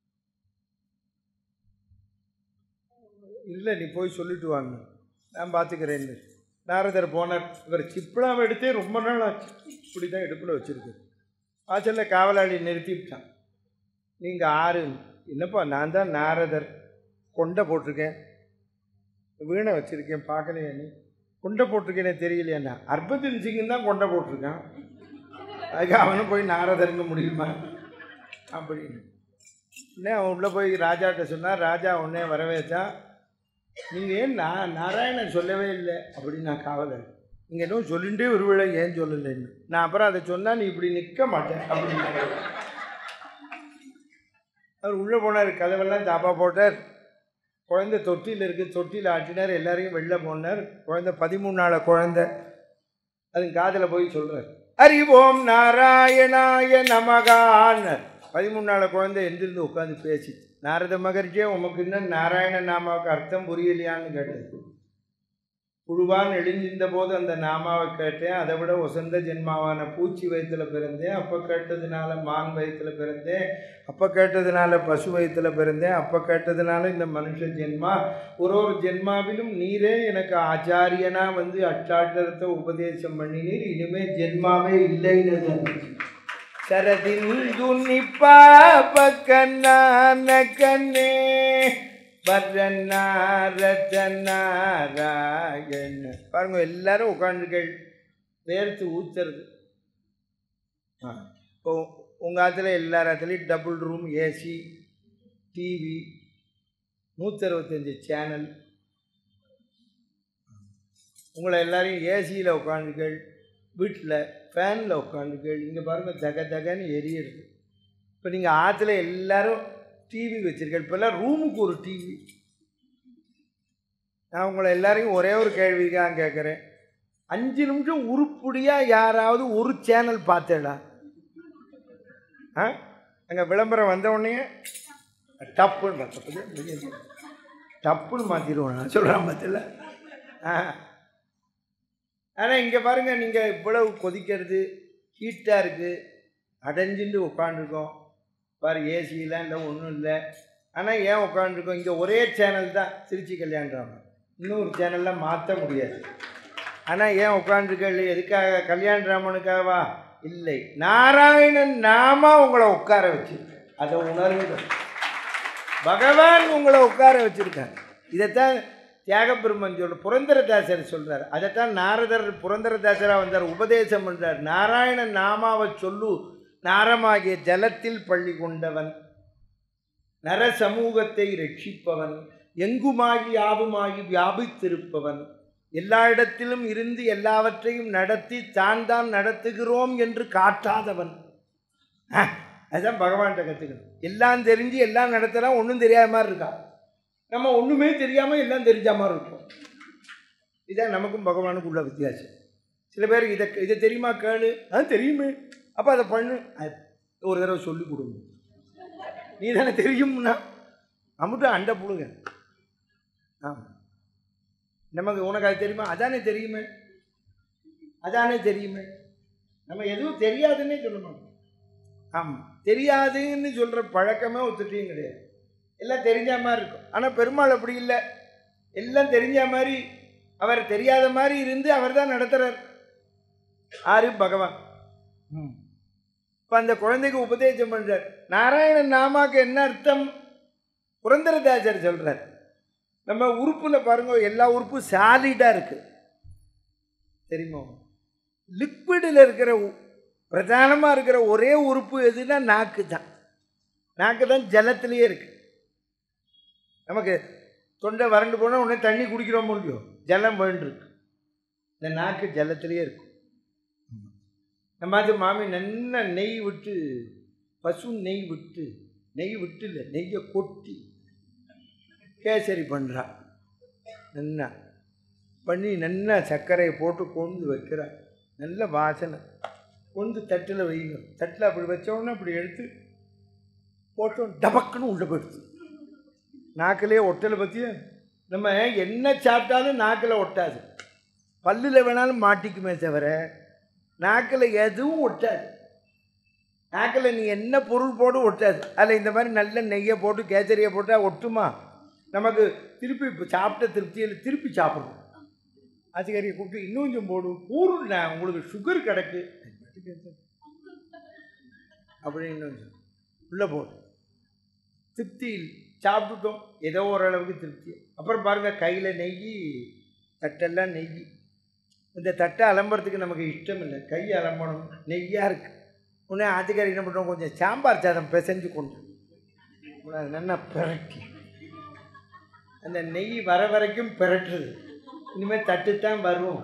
இல்லை நீ போய் சொல்லிட்டு வாங்க நான் பார்த்துக்கிறேன்னு நாரதர் போனார் இவர் சிப்பளாவை எடுத்தே ரொம்ப நாள் ஆச்சு இப்படி தான் இடுப்பில் வச்சுருக்கு வாசலில் காவலாளி நிறுத்திவிட்டான் நீங்கள் ஆறு என்னப்பா நான் தான் நாரதர் கொண்டை போட்டிருக்கேன் வீணை வச்சுருக்கேன் பார்க்கலையா நீ கொண்டை போட்டிருக்கேனே தெரியலையாண்ணா அர்பத்தின் சிங்கன் தான் கொண்டை போட்டிருக்கான் அதுக்கு அவனும் போய் நாரதருங்க முடியுமா அப்படின்னு உடனே அவன் உள்ளே போய் ராஜாட்ட சொன்னான் ராஜா உடனே வரவேற்றான் நீங்கள் ஏன் நான் நாராயணன் சொல்லவே இல்லை அப்படின்னு நான் காவலர் நீங்கள் எதுவும் சொல்லிகிட்டே ஒருவேளை ஏன் சொல்லலைன்னு நான் அப்புறம் அதை சொன்னால் நீ இப்படி நிற்க மாட்டேன் அப்படின்னு அவர் உள்ளே போனார் கதவெல்லாம் தாப்பா போட்டார் குழந்தை தொட்டியில் இருக்குது தொட்டியில் ஆட்டினார் எல்லாரையும் வெளில போனார் குழந்தை பதிமூணு நாள குழந்தை அது காதில் போய் சொல்கிறார் அறிவோம் நாராயணாய நமகான்னர் பதிமூணு நாள குழந்தை எந்திருந்து உட்காந்து பேசி நாரத மகர்ஜியே உமக்கு இன்னும் நாராயண நாமாவுக்கு அர்த்தம் புரியலையான்னு கேட்டது புழுவான் எழுந்திருந்த போது அந்த நாமாவை கேட்டேன் அதை விட உசந்த ஜென்மாவான பூச்சி வயிற்றுல பிறந்தேன் அப்போ கேட்டதுனால மான் வயிற்றுல பிறந்தேன் அப்போ கேட்டதுனால பசு வயிற்றுல பிறந்தேன் அப்போ கேட்டதுனால இந்த மனுஷ ஜென்மா ஒரு ஒரு ஜென்மாவிலும் நீரே எனக்கு ஆச்சாரியனா வந்து அட்டாட்டரத்தை உபதேசம் பண்ணினீர் இனிமே ஜென்மாவே இல்லைன்னு சரதிந்து நிப்பாப கண்ணான கண்ணே நாராயண பாருங்க எல்லாரும் உட்காந்துகள் வேர்த்து ஊத்துறது ஆ இப்போ உங்கள் ஆற்றுல எல்லா இடத்துலையும் டபுள் ரூம் ஏசி டிவி நூற்றறுபத்தஞ்சி சேனல் உங்களை எல்லாரையும் ஏசியில் உட்காந்துகள் வீட்டில் ஃபேனில் உட்காந்துகள் இங்கே பாருங்கள் ஜக ஜகன்னு எரியுது இப்போ நீங்கள் ஆற்றுல எல்லாரும் டிவி வச்சுருக்கேன் இப்போல்லாம் ரூமுக்கு ஒரு டிவி நான் உங்களை எல்லாரையும் ஒரே ஒரு கேள்விக்காக கேட்குறேன் அஞ்சு நிமிஷம் உருப்படியாக யாராவது ஒரு சேனல் பார்த்தேடா ஆ அங்கே விளம்பரம் வந்த உடனே டப்புன்னு பார்த்தப்பது டப்புன்னு மாற்றிடுவோம் நான் சொல்கிறேன் பார்த்தல ஆ ஆனால் இங்கே பாருங்கள் நீங்கள் இவ்வளவு கொதிக்கிறது ஹீட்டாக இருக்குது அடைஞ்சுட்டு உட்காந்துருக்கோம் பாரு ஏசிலாம் இல்லை ஒன்றும் இல்லை ஆனால் ஏன் உட்காந்துருக்கோம் இங்கே ஒரே சேனல் தான் திருச்சி கல்யாணம் இன்னொரு சேனல்லாம் மாற்ற முடியாது ஆனால் ஏன் உட்காந்துருக்கல எதுக்காக கல்யாணராமனுக்காகவா இல்லை நாராயணன் நாம உங்களை உட்கார வச்சு அதை உணர்வுங்க பகவான் உங்களை உட்கார வச்சிருக்கார் இதைத்தான் தியாகபிரம்மன் சொல்ற புரந்தரதாசர் சொல்றார் அதைத்தான் நாரதர் புரந்தரதாசராக வந்தார் உபதேசம் பண்றார் நாராயணன் நாமாவை சொல்லு நாரமாகிய ஜலத்தில் பள்ளி கொண்டவன் நர சமூகத்தை ரட்சிப்பவன் எங்குமாகி யாவுமாகி வியாபித்திருப்பவன் எல்லா இடத்திலும் இருந்து எல்லாவற்றையும் நடத்தி தான் தான் நடத்துகிறோம் என்று காட்டாதவன் ஆ, அதுதான் பகவான்கிட்ட கற்றுக்கணும் எல்லாம் தெரிஞ்சு எல்லாம் நடத்துகிறான் ஒன்றும் தெரியாத மாதிரி இருக்கான் நம்ம ஒன்றுமே தெரியாமல் எல்லாம் தெரிஞ்ச மாதிரி இருக்கும் இதான் நமக்கும் பகவானுக்கும் உள்ள வித்தியாசம் சில பேர் இதை இதை தெரியுமா கேளு அது தெரியுமே அப்போ அதை பண்ணு அது ஒரு தடவை சொல்லி கொடுங்க நீ தானே தெரியும்னா அம்முட்டு அண்டை புழுங்க ஆமாம் நமக்கு உனக்கு அது தெரியுமா அதானே தெரியுமே அதானே தெரியுமே நம்ம எதுவும் தெரியாதுன்னே சொல்ல மாட்டோம் ஆமாம் தெரியாதுன்னு சொல்கிற பழக்கமே ஒத்துட்டையும் கிடையாது எல்லாம் தெரிஞ்ச மாதிரி இருக்கும் ஆனால் பெருமாள் அப்படி இல்லை எல்லாம் தெரிஞ்ச மாதிரி அவர் தெரியாத மாதிரி இருந்து அவர் தான் நடத்துகிறார் ஆறு பகவான் ம் இப்போ அந்த குழந்தைக்கு உபதேசம் பண்ணுறார் நாராயணன் நாமாக்கு என்ன அர்த்தம் புரந்தரதாசர் சொல்கிறார் நம்ம உறுப்பில் பாருங்க எல்லா உறுப்பும் சாலிடாக இருக்குது தெரியுமா லிக்விடில் இருக்கிற பிரதானமாக இருக்கிற ஒரே உறுப்பு எதுனா நாக்கு தான் நாக்கு தான் ஜலத்திலேயே இருக்கு நமக்கு தொண்டை வறண்டு போனால் உடனே தண்ணி குடிக்கிறோம் முடியும் ஜலம் வேண்டிருக்கு இந்த நாக்கு ஜலத்திலேயே இருக்கும் நம்ம அது மாமி நல்லா நெய் விட்டு பசு நெய் விட்டு நெய் விட்டு இல்லை நெய்யை கொட்டி கேசரி பண்ணுறா நல்லா பண்ணி நல்லா சர்க்கரையை போட்டு கொண்டு வைக்கிறா நல்ல வாசனை கொண்டு தட்டில் வைங்க தட்டில் அப்படி வச்சோடனே அப்படி எடுத்து போட்டோம் டபக்குன்னு உள்ள போயிடுது நாக்கிலே ஒட்டலை பற்றியும் நம்ம என்ன சாப்பிட்டாலும் நாக்கில் ஒட்டாது பல்லில் வேணாலும் மாட்டிக்குமே தவிர நாக்கில் எதுவும் ஒட்டாது நாக்கில் நீ என்ன பொருள் போட்டு ஒட்டாது அதில் இந்த மாதிரி நல்ல நெய்யை போட்டு கேசரியை போட்டால் ஒட்டுமா நமக்கு திருப்பி இப்போ சாப்பிட்ட திருப்தியில் திருப்பி சாப்பிடணும் ஆச்சிக்காரியை கூப்பிட்டு இன்னும் கொஞ்சம் போடு பூருண்ணா உங்களுக்கு சுகர் கிடக்கு அப்படின்னு உள்ளே போடு திருப்தியில் சாப்பிட்டுட்டோம் ஏதோ ஓரளவுக்கு திருப்தி அப்புறம் பாருங்கள் கையில் நெய் தட்டெல்லாம் நெய் இந்த தட்டை அலம்புறதுக்கு நமக்கு இஷ்டம் இல்லை கை அலம்பணும் நெய்யாக இருக்குது உடனே ஆத்துக்காரி என்ன பண்ணுறோம் கொஞ்சம் சாம்பார் சாதம் பிசைஞ்சு கொண்டு உடனே அது நல்லா பிரட்டி அந்த நெய் வர வரைக்கும் பிரட்டுறது இனிமேல் தட்டு தான் வரும்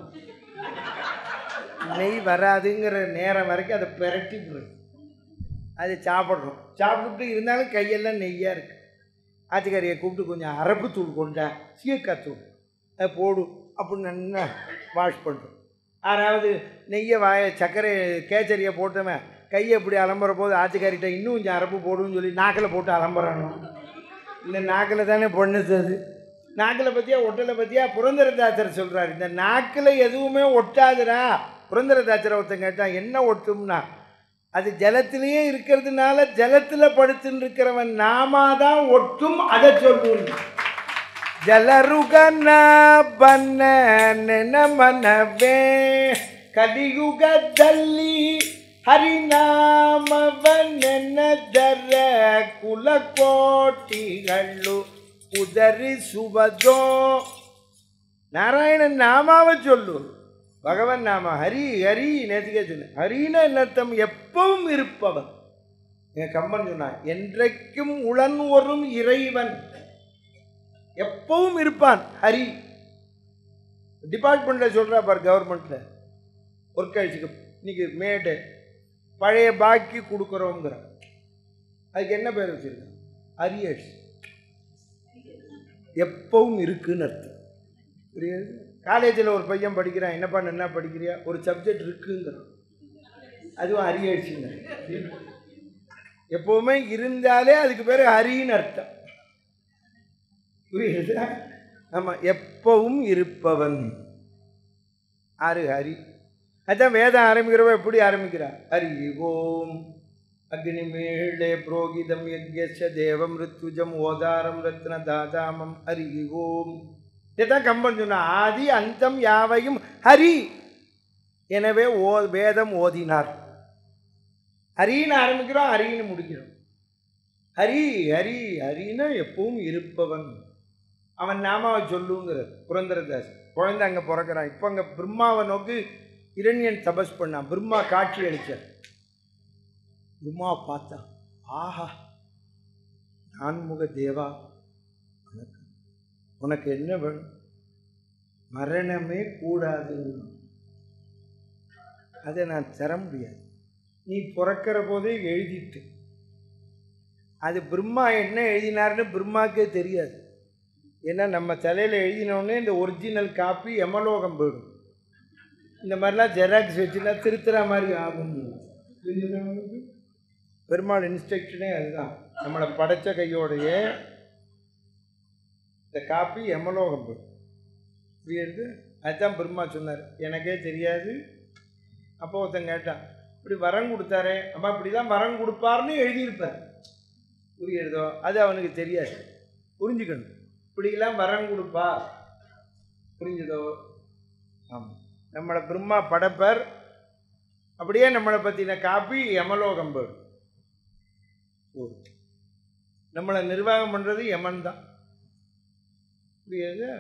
நெய் வராதுங்கிற நேரம் வரைக்கும் அதை பிரட்டி விடுறது அது சாப்பிட்றோம் சாப்பிட்டு இருந்தாலும் கையெல்லாம் நெய்யாக இருக்குது ஆத்துக்காரியை கூப்பிட்டு கொஞ்சம் அரப்பு தூள் கொண்டா சீர்க்காய் தூள் அதை போடும் அப்படின்னு நல்லா வாஷ் பண்ணுறோம் யாராவது நெய்யை வாய சர்க்கரை கேச்சரியை போட்டவன் கையை இப்படி அலம்புற போது ஆத்துக்காரிட்ட இன்னும் கொஞ்சம் அரப்பு போடுன்னு சொல்லி நாக்கில் போட்டு அலம்புறானோ இல்லை நாக்கில் தானே பண்ணுது அது நாக்கில் பற்றியா ஒட்டலை பற்றியா புரந்தரதாசர் சொல்கிறார் இந்த நாக்கில் எதுவுமே ஒட்டாதுடா புரந்தரதாசரை ஒருத்தன் கேட்டான் என்ன ஒட்டும்னா அது ஜலத்திலேயே இருக்கிறதுனால ஜலத்தில் படுத்துன்னு இருக்கிறவன் நாமா தான் ஒட்டும் அதை சொல்லுவோம் ಜಲರುಗನ ಬನ್ನ ನೆನಮನವೇ ಕಲಿಯುಗದಲ್ಲಿ ಹರಿನಾಮವನೆನದರ ಕುಲಕೋಟಿಗಳು ಉದರಿಸುವುದೋ நாராயணன் நாமாவை சொல்லு பகவன் நாம ஹரி ஹரி நேற்றுக்கே சொன்னேன் ஹரின்னு என்ன அர்த்தம் எப்பவும் இருப்பவன் என் கம்பன் சொன்னான் என்றைக்கும் உளன் வரும் இறைவன் எப்பவும் இருப்பான் ஹரி டிபார்ட்மெண்ட்டில் சொல்கிறா பார் கவர்மெண்ட்டில் ஒர்க் ஆயிடுச்சுக்கு இன்னைக்கு மேடு பழைய பாக்கி கொடுக்குறோங்கிற அதுக்கு என்ன பேர் வச்சுருக்கேன் அரியர்ஸ் எப்பவும் இருக்குன்னு அர்த்தம் புரியுது காலேஜில் ஒரு பையன் படிக்கிறான் என்னப்பா என்ன படிக்கிறியா ஒரு சப்ஜெக்ட் இருக்குங்கிறான் அதுவும் அரியர்ஸுங்க எப்பவுமே இருந்தாலே அதுக்கு பேர் ஹரின்னு அர்த்தம் புரியுதா ஆமாம் எப்பவும் இருப்பவன் ஆறு ஹரி அதான் வேதம் ஆரம்பிக்கிறவ எப்படி ஆரம்பிக்கிறா ஹரி ஓம் அக்னிமேளே புரோகிதம் யஜ்யஸ்ய தேவம் ரித்துஜம் ஓதாரம் ரத்ன தாதாமம் ஹரி ஓம் இதான் கம்பன் சொன்னா ஆதி அந்தம் யாவையும் ஹரி எனவே ஓ வேதம் ஓதினார் ஹரின்னு ஆரம்பிக்கிறோம் ஹரின்னு முடிக்கிறோம் ஹரி ஹரி ஹரின்னா எப்பவும் இருப்பவன் அவன் நாமாவை சொல்லுங்கிறார் புரந்தரதாஸ் குழந்தை அங்கே பிறக்கிறான் இப்போ அங்கே பிரம்மாவை நோக்கி இரண்யன் தபஸ் பண்ணான் பிரம்மா காட்சி அளிச்சார் பிரம்மா பார்த்தான் ஆஹா நான்முக தேவா உனக்கு உனக்கு என்ன வேணும் மரணமே கூடாது அதை நான் தர முடியாது நீ பிறக்கிற போதே எழுதிட்டு அது பிரம்மா என்ன எழுதினார்னு பிரம்மாக்கே தெரியாது ஏன்னா நம்ம தலையில் எழுதினோடனே இந்த ஒரிஜினல் காப்பி எமலோகம் போயிடும் இந்த மாதிரிலாம் ஜெராக்ஸ் வச்சுனா திருத்துற மாதிரி ஆகும் புரியுதா உங்களுக்கு? பெருமாள் இன்ஸ்ட்ரக்ஷனே அதுதான் நம்மளை படைச்ச கையோடையே இந்த காப்பி எமலோகம் போயிடும் புரியுது அதுதான் பெருமா சொன்னார் எனக்கே தெரியாது அப்போ ஒருத்தன் கேட்டான் இப்படி வரம் கொடுத்தாரே அம்மா இப்படி தான் வரம் கொடுப்பாருன்னு எழுதியிருப்பார் புரியுறதோ அது அவனுக்கு தெரியாது புரிஞ்சுக்கணும் இப்படிலாம் வரம் கொடுப்பா புரிஞ்சுதோ ஆமாம் நம்மளை பிரம்மா படைப்பர் அப்படியே நம்மளை பற்றின காப்பி யமலோகம் போயிடும் போதும். நம்மளை நிர்வாகம் பண்ணுறது யமன் தான் புரியுது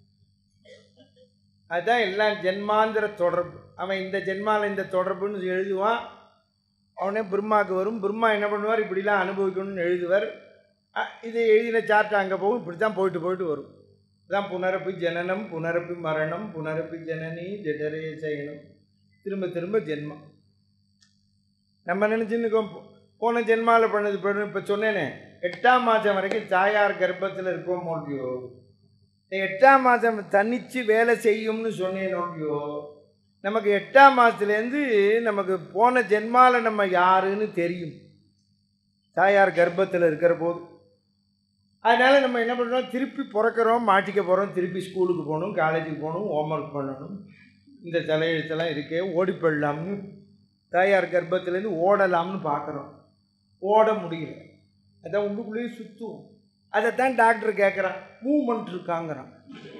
அதுதான் எல்லாம் ஜென்மாந்திர தொடர்பு அவன் இந்த ஜென்மாவில் இந்த தொடர்புன்னு எழுதுவான் அவனே பிரம்மாவுக்கு வரும் பிரம்மா என்ன பண்ணுவார் இப்படிலாம் அனுபவிக்கணும்னு எழுதுவார் அ, இது எழுதின சார்ட் அங்கே போகும் இப்படி தான் போயிட்டு போயிட்டு வரும் இதான் புனரப்பி ஜனனம் புனரப்பி மரணம் புனரப்பி ஜனனி ஜடரே சயனம் திரும்ப திரும்ப ஜென்மம் நம்ம நினச்சின்னு போன ஜென்மாவில் பண்ணது பண்ணு இப்போ சொன்னேனே எட்டாம் மாதம் வரைக்கும் தாயார் கர்ப்பத்தில் இருக்கோம் இல்லையோ இந்த எட்டாம் மாதம் தனிச்சு வேலை செய்யும்னு சொன்னேன் இல்லையோ நமக்கு எட்டாம் மாதத்துலேருந்து நமக்கு போன ஜென்மாவில் நம்ம யாருன்னு தெரியும் தாயார் கர்ப்பத்தில் இருக்கிற போது அதனால் நம்ம என்ன பண்ணுறோம் திருப்பி பிறக்கிறோம் மாட்டிக்க போகிறோம் திருப்பி ஸ்கூலுக்கு போகணும் காலேஜுக்கு போகணும் ஹோம்ஒர்க் பண்ணணும் இந்த தலையெழுத்தெல்லாம் இருக்கே ஓடி போயிடலாம்னு தாயார் கர்ப்பத்துலேருந்து ஓடலாம்னு பார்க்குறோம் ஓட முடியல அதான் உள்ளுக்குள்ளேயே சுற்றுவோம் அதைத்தான் டாக்டர் கேட்குறான் மூமெண்ட் இருக்காங்கிறான்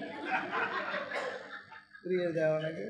புரியுது அவனுக்கு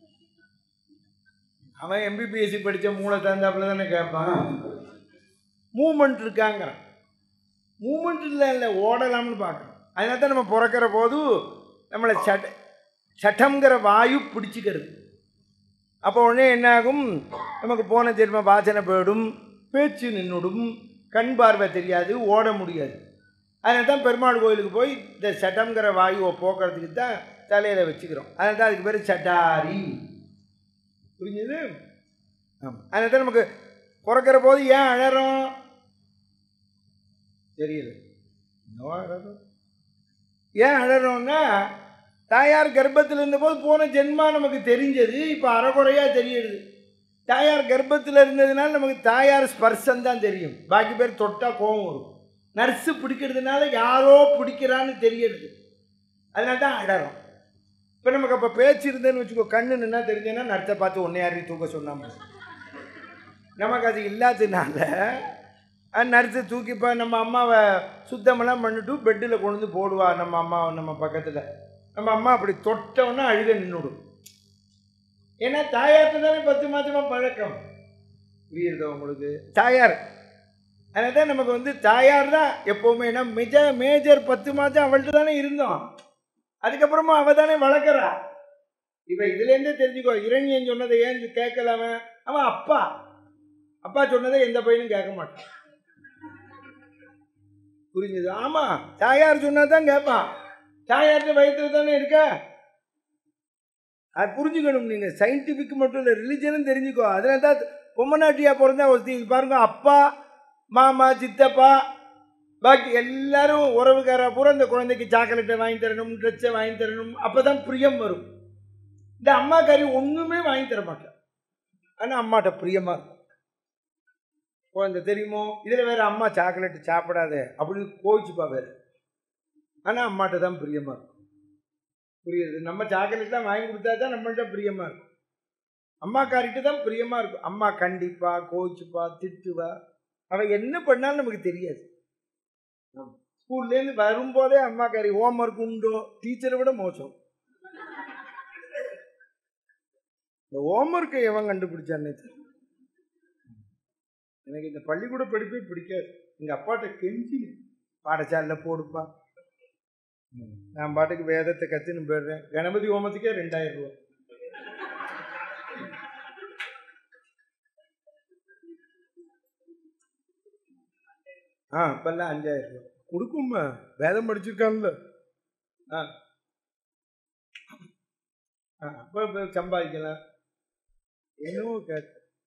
அவன் எம்பிபிஎஸ்சி படித்த மூளை தந்தாப்புல தானே கேட்பான் மூமெண்ட் இருக்காங்கிறான் மூமெண்ட் இல்லை இல்லை ஓடலாம்னு பார்க்குறோம் அதனால தான் நம்ம பிறக்கிற போது நம்மளை சட சட்டம்ங்கிற வாயு பிடிச்சிக்கிறது அப்போ உடனே என்னாகும் நமக்கு போன ஜென்ம வாசனை போயிடும் பேச்சு நின்றுடும் கண் பார்வை தெரியாது ஓட முடியாது அதனால தான் பெருமாள் கோயிலுக்கு போய் இந்த சட்டம்ங்கிற வாயுவை போக்குறதுக்கு தான் தலையில் வச்சுக்கிறோம் அதனால தான் அதுக்கு பேர் சட்டாரி புரிஞ்சுது ஆமாம் அதனால தான் நமக்கு பிறக்கிற போது ஏன் அழறோம் தெரியல என்னவா அழறோம் ஏன் அழறோம்னா தாயார் கர்ப்பத்தில் இருந்தபோது போன ஜென்மா நமக்கு தெரிஞ்சது இப்போ அறகுறையாக தெரியுது தாயார் கர்ப்பத்தில் இருந்ததுனால நமக்கு தாயார் ஸ்பர்சம் தான் தெரியும் பாக்கி பேர் தொட்டால் கோபம் வரும் நர்ஸு பிடிக்கிறதுனால யாரோ பிடிக்கிறான்னு தெரியுது அதனால தான் அடறோம் இப்போ நமக்கு அப்போ பேச்சு இருந்தேன்னு வச்சுக்கோ கண்ணு நின்னா தெரிஞ்சேன்னா நர்ஸை பார்த்து ஒன்னே யாரையும் தூக்க சொன்னாம நமக்கு அது இல்லாததுனால நர்ஸு தூக்கிப்பா நம்ம அம்மாவை சுத்தமெல்லாம் பண்ணிட்டு பெட்டில் கொண்டு வந்து போடுவா நம்ம அம்மாவை நம்ம பக்கத்தில் நம்ம அம்மா அப்படி தொட்டவுடனே அழுக நின்றுடும் ஏன்னா தாயார்கிட்ட தானே பத்து மாதமாக பழக்கம் புரியுதா உங்களுக்கு தாயார் அதனால தான் நமக்கு வந்து தாயார் தான் எப்போவுமே ஏன்னா மெஜ மேஜர் பத்து மாதம் அவள்கிட்ட தானே இருந்தோம் அதுக்கப்புறமா அவள் தானே வளர்க்குறா இப்போ இதுலேருந்தே தெரிஞ்சுக்கோ இரண்யன் சொன்னதை ஏன் கேட்கலாம அவன் அப்பா அப்பா சொன்னதை எந்த பையனும் கேட்க மாட்டான் புரிஞ்சுது ஆமாம் தாயார் சொன்னா தான் கேட்பான் தாயார்கிட்ட வயிற்றுல தானே இருக்க அது புரிஞ்சுக்கணும் நீங்கள் சயின்டிஃபிக் மட்டும் இல்லை ரிலிஜனும் தெரிஞ்சுக்கோ அதனால தான் பொம்மநாட்டியா பிறந்தா ஒருத்தி பாருங்க அப்பா மாமா சித்தப்பா பாக்கி எல்லாரும் உறவுக்கார பூரா இந்த குழந்தைக்கு சாக்லேட்டை வாங்கி தரணும் ட்ரெஸ்ஸை வாங்கி தரணும் அப்போ தான் பிரியம் வரும் இந்த அம்மாக்காரி ஒன்றுமே வாங்கி தர மாட்டேன் ஆனால் அம்மாட்ட பிரியமாக இருக்கும் குழந்தை தெரியுமோ இதில் வேற அம்மா சாக்லேட் சாப்பிடாத அப்படின்னு கோவிச்சுப்பா வேறு ஆனால் அம்மாட்ட தான் பிரியமாக இருக்கும் புரியுது நம்ம சாக்லேட்லாம் வாங்கி கொடுத்தா தான் நம்மள்ட்ட பிரியமாக இருக்கும் அம்மாக்காரிட்ட தான் பிரியமாக இருக்கும் அம்மா கண்டிப்பா கோவிச்சுப்பா திட்டுவா அவன் என்ன பண்ணாலும் நமக்கு தெரியாது ஸ்கூல்லேருந்து வரும்போதே அம்மாக்காரி ஹோம்ஒர்க் உண்டோ டீச்சரை விட மோசம் இந்த ஹோம்ஒர்க்கை எவன் கண்டுபிடிச்சான்னே தெரியல எனக்கு இந்த பள்ளிக்கூட படிப்பே பிடிக்காது எங்கள் அப்பாட்ட கெஞ்சி பாடசாலையில் போடுப்பா நான் பாட்டுக்கு வேதத்தை கற்றுன்னு போயிடுறேன் கணபதி ஹோமத்துக்கே ரெண்டாயிரம் ரூபா ஆ இப்பெல்லாம் அஞ்சாயிரம் ரூபா கொடுக்கும்மா வேதம் படிச்சிருக்கான்ல ஆ ஆ அப்போ இப்போ சம்பாதிக்கலாம் என்னவோ கேட்க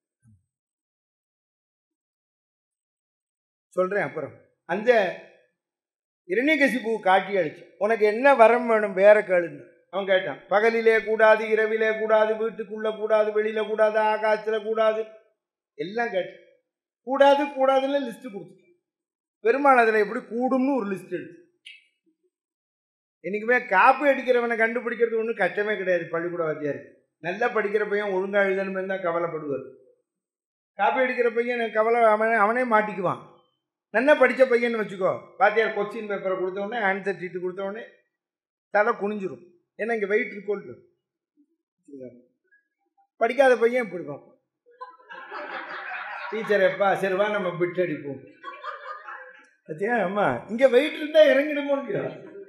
சொல்கிறேன் அப்புறம் அந்த இரணிகசிபு காட்டி அடிச்சு உனக்கு என்ன வரம் வேணும் வேற கேளுன்னு அவன் கேட்டான் பகலிலே கூடாது இரவிலே கூடாது வீட்டுக்குள்ள கூடாது வெளியில கூடாது ஆகாசத்துல கூடாது எல்லாம் கேட்டான் கூடாது கூடாதுன்னு லிஸ்ட் கொடுத்துட்டான் பெருமாள் அதில் எப்படி கூடும்னு ஒரு லிஸ்ட் எடுத்து என்றைக்குமே காப்பி அடிக்கிறவனை கண்டுபிடிக்கிறது ஒன்றும் கஷ்டமே கிடையாது பள்ளிக்கூட வாத்தியார் நல்லா படிக்கிற பையன் ஒழுங்காக எழுதணுமே தான் கவலைப்படுவார் காப்பி அடிக்கிற பையன் கவலை அவனே அவனே மாட்டிக்குவான் நல்லா படித்த பையன் வச்சுக்கோ வாத்தியார் கொஸ்டின் பேப்பரை கொடுத்தவொடனே ஆன்சர் சீட்டு கொடுத்தவொடனே தலை குனிஞ்சிரும் ஏன்னா இங்கே வெயிட் இருக்கோல்ட்டு படிக்காத பையன் இப்படி பார்ப்போம் டீச்சர் எப்பா சரிவா நம்ம பிட் அடிப்போம் பத்தியா அம்மா இங்கே வெயிட் இருந்தால் இறங்கிடுமோ இல்லையோ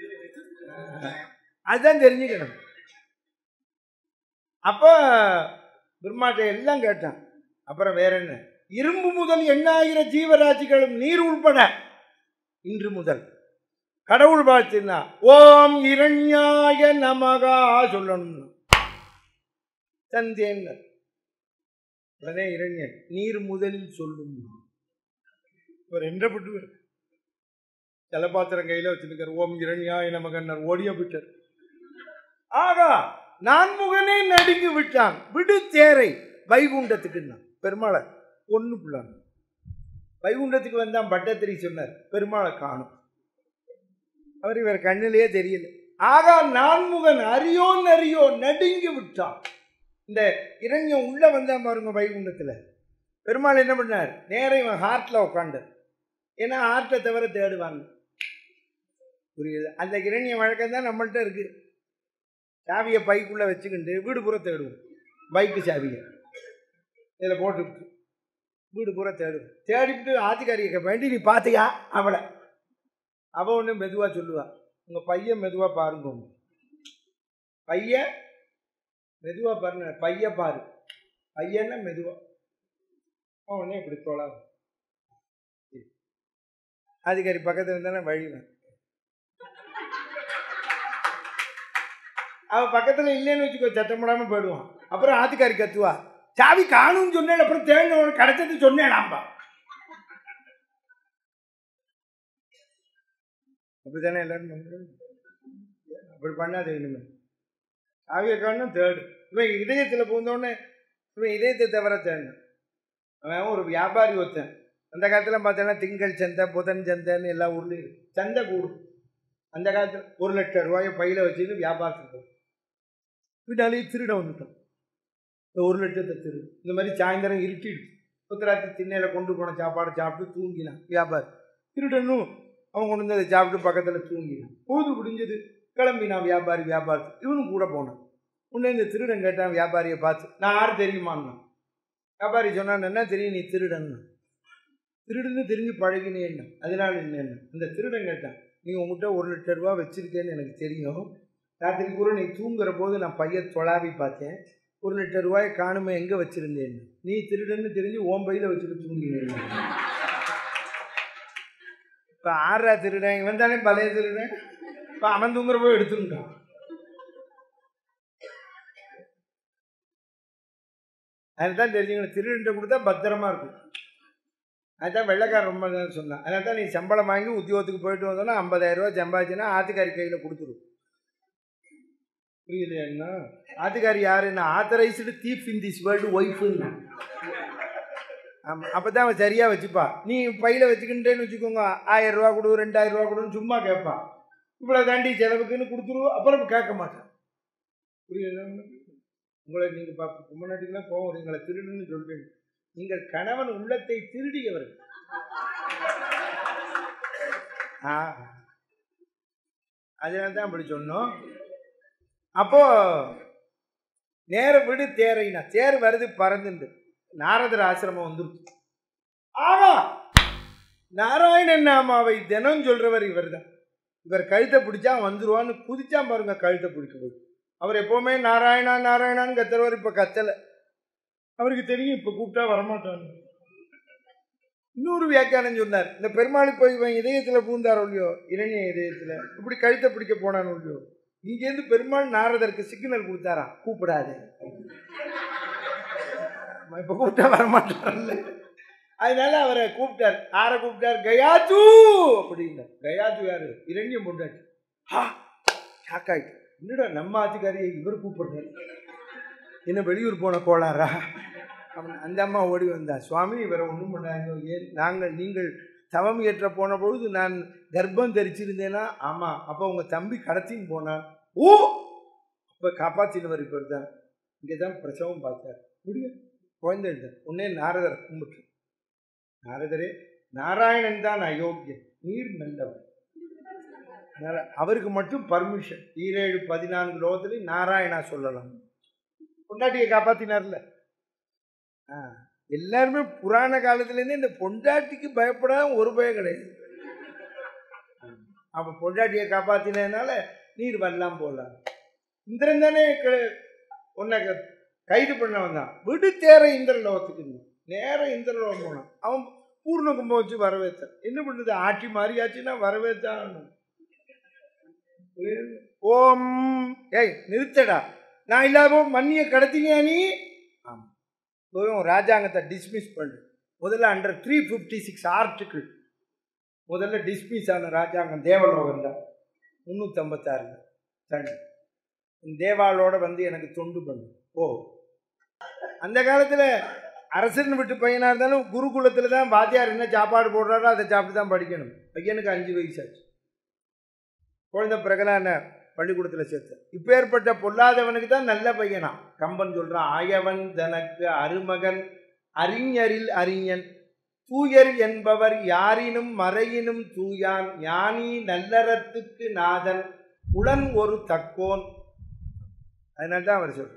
அதுதான் தெரிஞ்சுக்கணும் அப்போ பிரம்மாட்ட எல்லாம் கேட்டான் அப்புறம் வேற என்ன இரும்பு முதல் எண்ணாயிரம் ஜீவராசிகளும் நீர் உள்பட இன்று முதல் கடவுள் வாழ்த்துனா ஓம் இரண்யாய நமகா சொல்லணும் தந்தேன் உடனே இரண்யன் நீர் முதலில் சொல்லும் இவர் என்றப்பட்டு ஜலபாத்திரம் கையில் வச்சிருக்கார் ஓம் இரண்யாய நமகன்னர் ஓடிய விட்டார் ஆகா நான்முகனே நடுங்கி விட்டான் விடு தேரை வைகுண்டத்துக்கு பெருமாளை ஒன்று பிள்ளாங்க வைகுண்டத்துக்கு வந்தான் பட்டத்திரி சொன்னார் பெருமாளை காணும் அவர் இவர் கண்ணிலேயே தெரியல ஆகா நான்முகன் அறியோன் அறியோ நடுங்கி விட்டான் இந்த இரண்யம் உள்ள வந்தான் பாருங்க வைகுண்டத்தில் பெருமாள் என்ன பண்ணார் நேரம் இவன் ஹார்ட்டில் உட்காந்து ஏன்னா ஹார்ட்டை தவிர தேடுவாங்க புரியுது அந்த இரணிய வழக்கம் தான் நம்மள்ட்ட இருக்கு சாவியை பைக்குள்ளே வச்சுக்கிட்டு வீடு பூரா தேடுவோம் பைக்கு சாவியை இதில் போட்டுவிட்டு வீடு பூரா தேடுவோம் தேடிவிட்டு ஆத்துக்காரியை கேட்ப வேண்டி நீ பார்த்தியா அவளை அவள் ஒன்று மெதுவாக சொல்லுவா உங்கள் பையன் மெதுவாக பாருங்க பையன் மெதுவாக பாருங்க பைய பாரு பையன்னா மெதுவாக அவன் உடனே இப்படி தோலாம் ஆதிகாரி பக்கத்தில் இருந்தானே வழிவேன் அவன் பக்கத்தில் இல்லைன்னு வச்சுக்கோ சத்தம் போடாமல் போயிடுவான் அப்புறம் ஆத்துக்காரி கத்துவா சாவி காணும்னு சொன்னேன் அப்புறம் தேடினவன் கிடைச்சது சொன்னேனாம்பா அப்படித்தானே எல்லாரும் பண்றது? அப்படி பண்ணாது இனிமே சாவியை காணும் தேடு இவன் இதயத்தில் பூந்தோடனே இவன் இதயத்தை தவிர தேடணும் அவன் ஒரு வியாபாரி ஒருத்தன் அந்த காலத்தில் பார்த்தோன்னா திங்கள் சந்தை புதன் சந்தைன்னு எல்லா ஊர்லேயும் இருக்கு. சந்தை கூடும் அந்த காலத்தில் ஒரு லட்சம் ரூபாயை பையில் வச்சுட்டு வியாபாரத்துக்கு போகும் பின்னாலேயே திருட வந்துட்டோம் இந்த ஒரு லட்சத்தை திரு இந்த மாதிரி சாயந்தரம் இருட்டிடுச்சு புத்தராத்தி திண்ணையில் கொண்டு போன சாப்பாடை சாப்பிட்டு தூங்கினான் வியாபாரி திருடனும் அவன் கொண்டு வந்து அதை சாப்பிட்டு பக்கத்தில் தூங்கினான் பொழுது முடிஞ்சது கிளம்பினான் வியாபாரி வியாபாரத்துக்கு இவனும் கூட போனான் உடனே இந்த திருடன் கேட்டான் வியாபாரியை பார்த்து நான் யார் தெரியுமான்னா வியாபாரி சொன்னான் என்ன தெரியும் நீ திருடன்னு திருடுன்னு தெரிஞ்சு பழகினேன்னா அதனால என்னென்ன அந்த திருடன் கேட்டான் நீ உங்ககிட்ட ஒரு லட்ச ரூபா வச்சிருக்கேன்னு எனக்கு தெரியும் ராத்திரி கூட நீ தூங்குற போது நான் பையன் தொலாவி பார்த்தேன் ஒரு லட்ச ரூபாயை காணுமே எங்கே வச்சிருந்தேன்னு நீ திருடன்னு தெரிஞ்சு ஓம் பையில் வச்சுட்டு தூங்கினேன் இப்போ ஆறா திருடன் இவன் தானே பழைய திருடன் இப்போ அவன் தூங்குற போய் எடுத்துட்டான் அதுதான் தெரிஞ்சுக்கணும் திருடன்ட்ட கொடுத்தா பத்திரமா இருக்கும் அதுதான் வெள்ளைக்காரன் ரொம்ப நேரம் சொன்னான் அதனால தான் நீ சம்பளம் வாங்கி உத்தியோகத்துக்கு போயிட்டு வந்தோன்னா ஐம்பதாயிரம் ரூபா சம்பாதிச்சுன்னா ஆத்துக்காரி கையில் கொடுத்துரும் புரியலையா ஆத்துக்காரி யாருன்னா authorised thief in this world ஒய்ஃபுன்னு ஆமாம் அப்போ தான் அவன் சரியாக வச்சுப்பா நீ பையில் வச்சுக்கிட்டேன்னு வச்சுக்கோங்க ஆயிரம் ரூபா கொடு ரெண்டாயிரம் ரூபா கொடுன்னு சும்மா கேட்பான் இவ்வளோ தாண்டி செலவுக்குன்னு கொடுத்துருவோம் அப்புறம் கேட்க மாட்டான் புரியல உங்களை நீங்கள் பார்க்க முன்னாடிலாம் போவோம் உங்களை திருடுன்னு சொல்றீங்க நீங்கள் கணவன் உள்ளத்தை திருடியவர்கள் ஆ அதனால தான் அப்படி சொன்னோம் அப்போ நேர விடு தேரைனா தேர் வருது பறந்துண்டு நாரதர் ஆசிரமம் வந்துருக்கு ஆமா நாராயணன் நாமாவை தினம் சொல்றவர் இவர் தான் இவர் கழுத்தை பிடிச்சா வந்துருவான்னு குதிச்சான் பாருங்க கழுத்தை பிடிக்க போய் அவர் எப்பவுமே நாராயணா நாராயணான்னு கத்துறவர் இப்ப கத்தலை அவருக்கு தெரியும் இப்ப கூப்பிட்டா வரமாட்டான்னு இன்னொரு வியாக்கியானம் சொன்னார் இந்த பெருமாள் போய் இவன் இதயத்துல பூந்தாரோ இல்லையோ இரணிய இதயத்துல இப்படி கழுத்தை பிடிக்க போனானோ இல்லையோ இங்கேருந்து பெருமாள் நாரதருக்கு சிக்னல் கொடுத்தாராம் கூப்பிடாது இப்ப கூப்பிட்டா வரமாட்டார்ல அதனால அவரை கூப்பிட்டார் யாரை கூப்பிட்டார் கயாத்து அப்படின்னார் கயாத்து யாரு இரண்யம் பொண்டாட்டி ஹா ஷாக்காயிட்டு என்னடா நம்ம ஆத்துக்காரியை இவர் கூப்பிடுறாரு என்ன வெளியூர் போன கோளாரா அவன் அந்த அம்மா ஓடி வந்தா சுவாமி இவரை ஒன்றும் பண்ணாங்க ஏன் நாங்கள் நீங்கள் தவம் ஏற்ற போன பொழுது நான் கர்ப்பம் தரிச்சிருந்தேனா ஆமாம் அப்போ உங்கள் தம்பி கடத்தின்னு போனான் ஓ இப்போ காப்பாற்றினவர் இவர் தான் இங்கே தான் பிரசவம் பார்த்தார் முடியும் குழந்தை உடனே நாரதரை கும்பிட்டு நாரதரே நாராயணன் தான் அயோக்கியன் நீர் நல்லவர் அதனால அவருக்கு மட்டும் பர்மிஷன் ஈரேழு பதினான்கு லோகத்துலையும் நாராயணா சொல்லலாம் பொண்டாட்டியை காப்பாத்தினார்ல ஆ எல்லாருமே புராண காலத்துலேருந்து இந்த பொண்டாட்டிக்கு பயப்படாத ஒரு பயம் கிடையாது அப்போ பொண்டாட்டியை காப்பாத்தினதுனால நீர் வரலாம் போகலாம் இந்திரன் தானே உன்னை கைது பண்ண வந்தான் விடு தேர இந்திரலோகத்துக்கு நேரம் இந்திரலோகம் போனான் அவன் பூர்ண கும்பம் வச்சு வரவேற்றான் என்ன பண்ணுது ஆட்சி மாறியாச்சுன்னா வரவேற்றான் ஓம் ஏய் நிறுத்தடா நான் இல்லாம மண்ணியை கடத்தினியா நீ ஆமாம் போயும் ராஜாங்கத்தை டிஸ்மிஸ் பண்ணு முதல்ல under three fifty six article முதல்ல டிஸ்மிஸ் ஆன ராஜாங்கம் தேவலோகம் தான் முந்நூற்றம்பத்தாறுல தண்டு தேவாளோட வந்து எனக்கு தொண்டு பண்ணு ஓ அந்த காலத்தில் அரசன் விட்டு பையனாக இருந்தாலும் குருகுலத்தில் தான் வாத்தியார் என்ன சாப்பாடு போடுறாரோ அதை சாப்பிட்டு தான் படிக்கணும் பையனுக்கு அஞ்சு வயசாச்சு குழந்தை பிரகலான பள்ளிக்கூடத்தில் சேர்த்த இப்போ ஏற்பட்ட பொல்லாதவனுக்கு தான் நல்ல பையனா கம்பன் சொல்கிறான் ஆயவன் தனக்கு அருமகன் அறிஞரில் அறிஞன் தூயர் என்பவர் யாரினும் மறையினும் தூயான் ஞானி நல்லறத்துக்கு நாதன் உடன் ஒரு தக்கோன் அதனால தான் அவர் சொல்கிறார்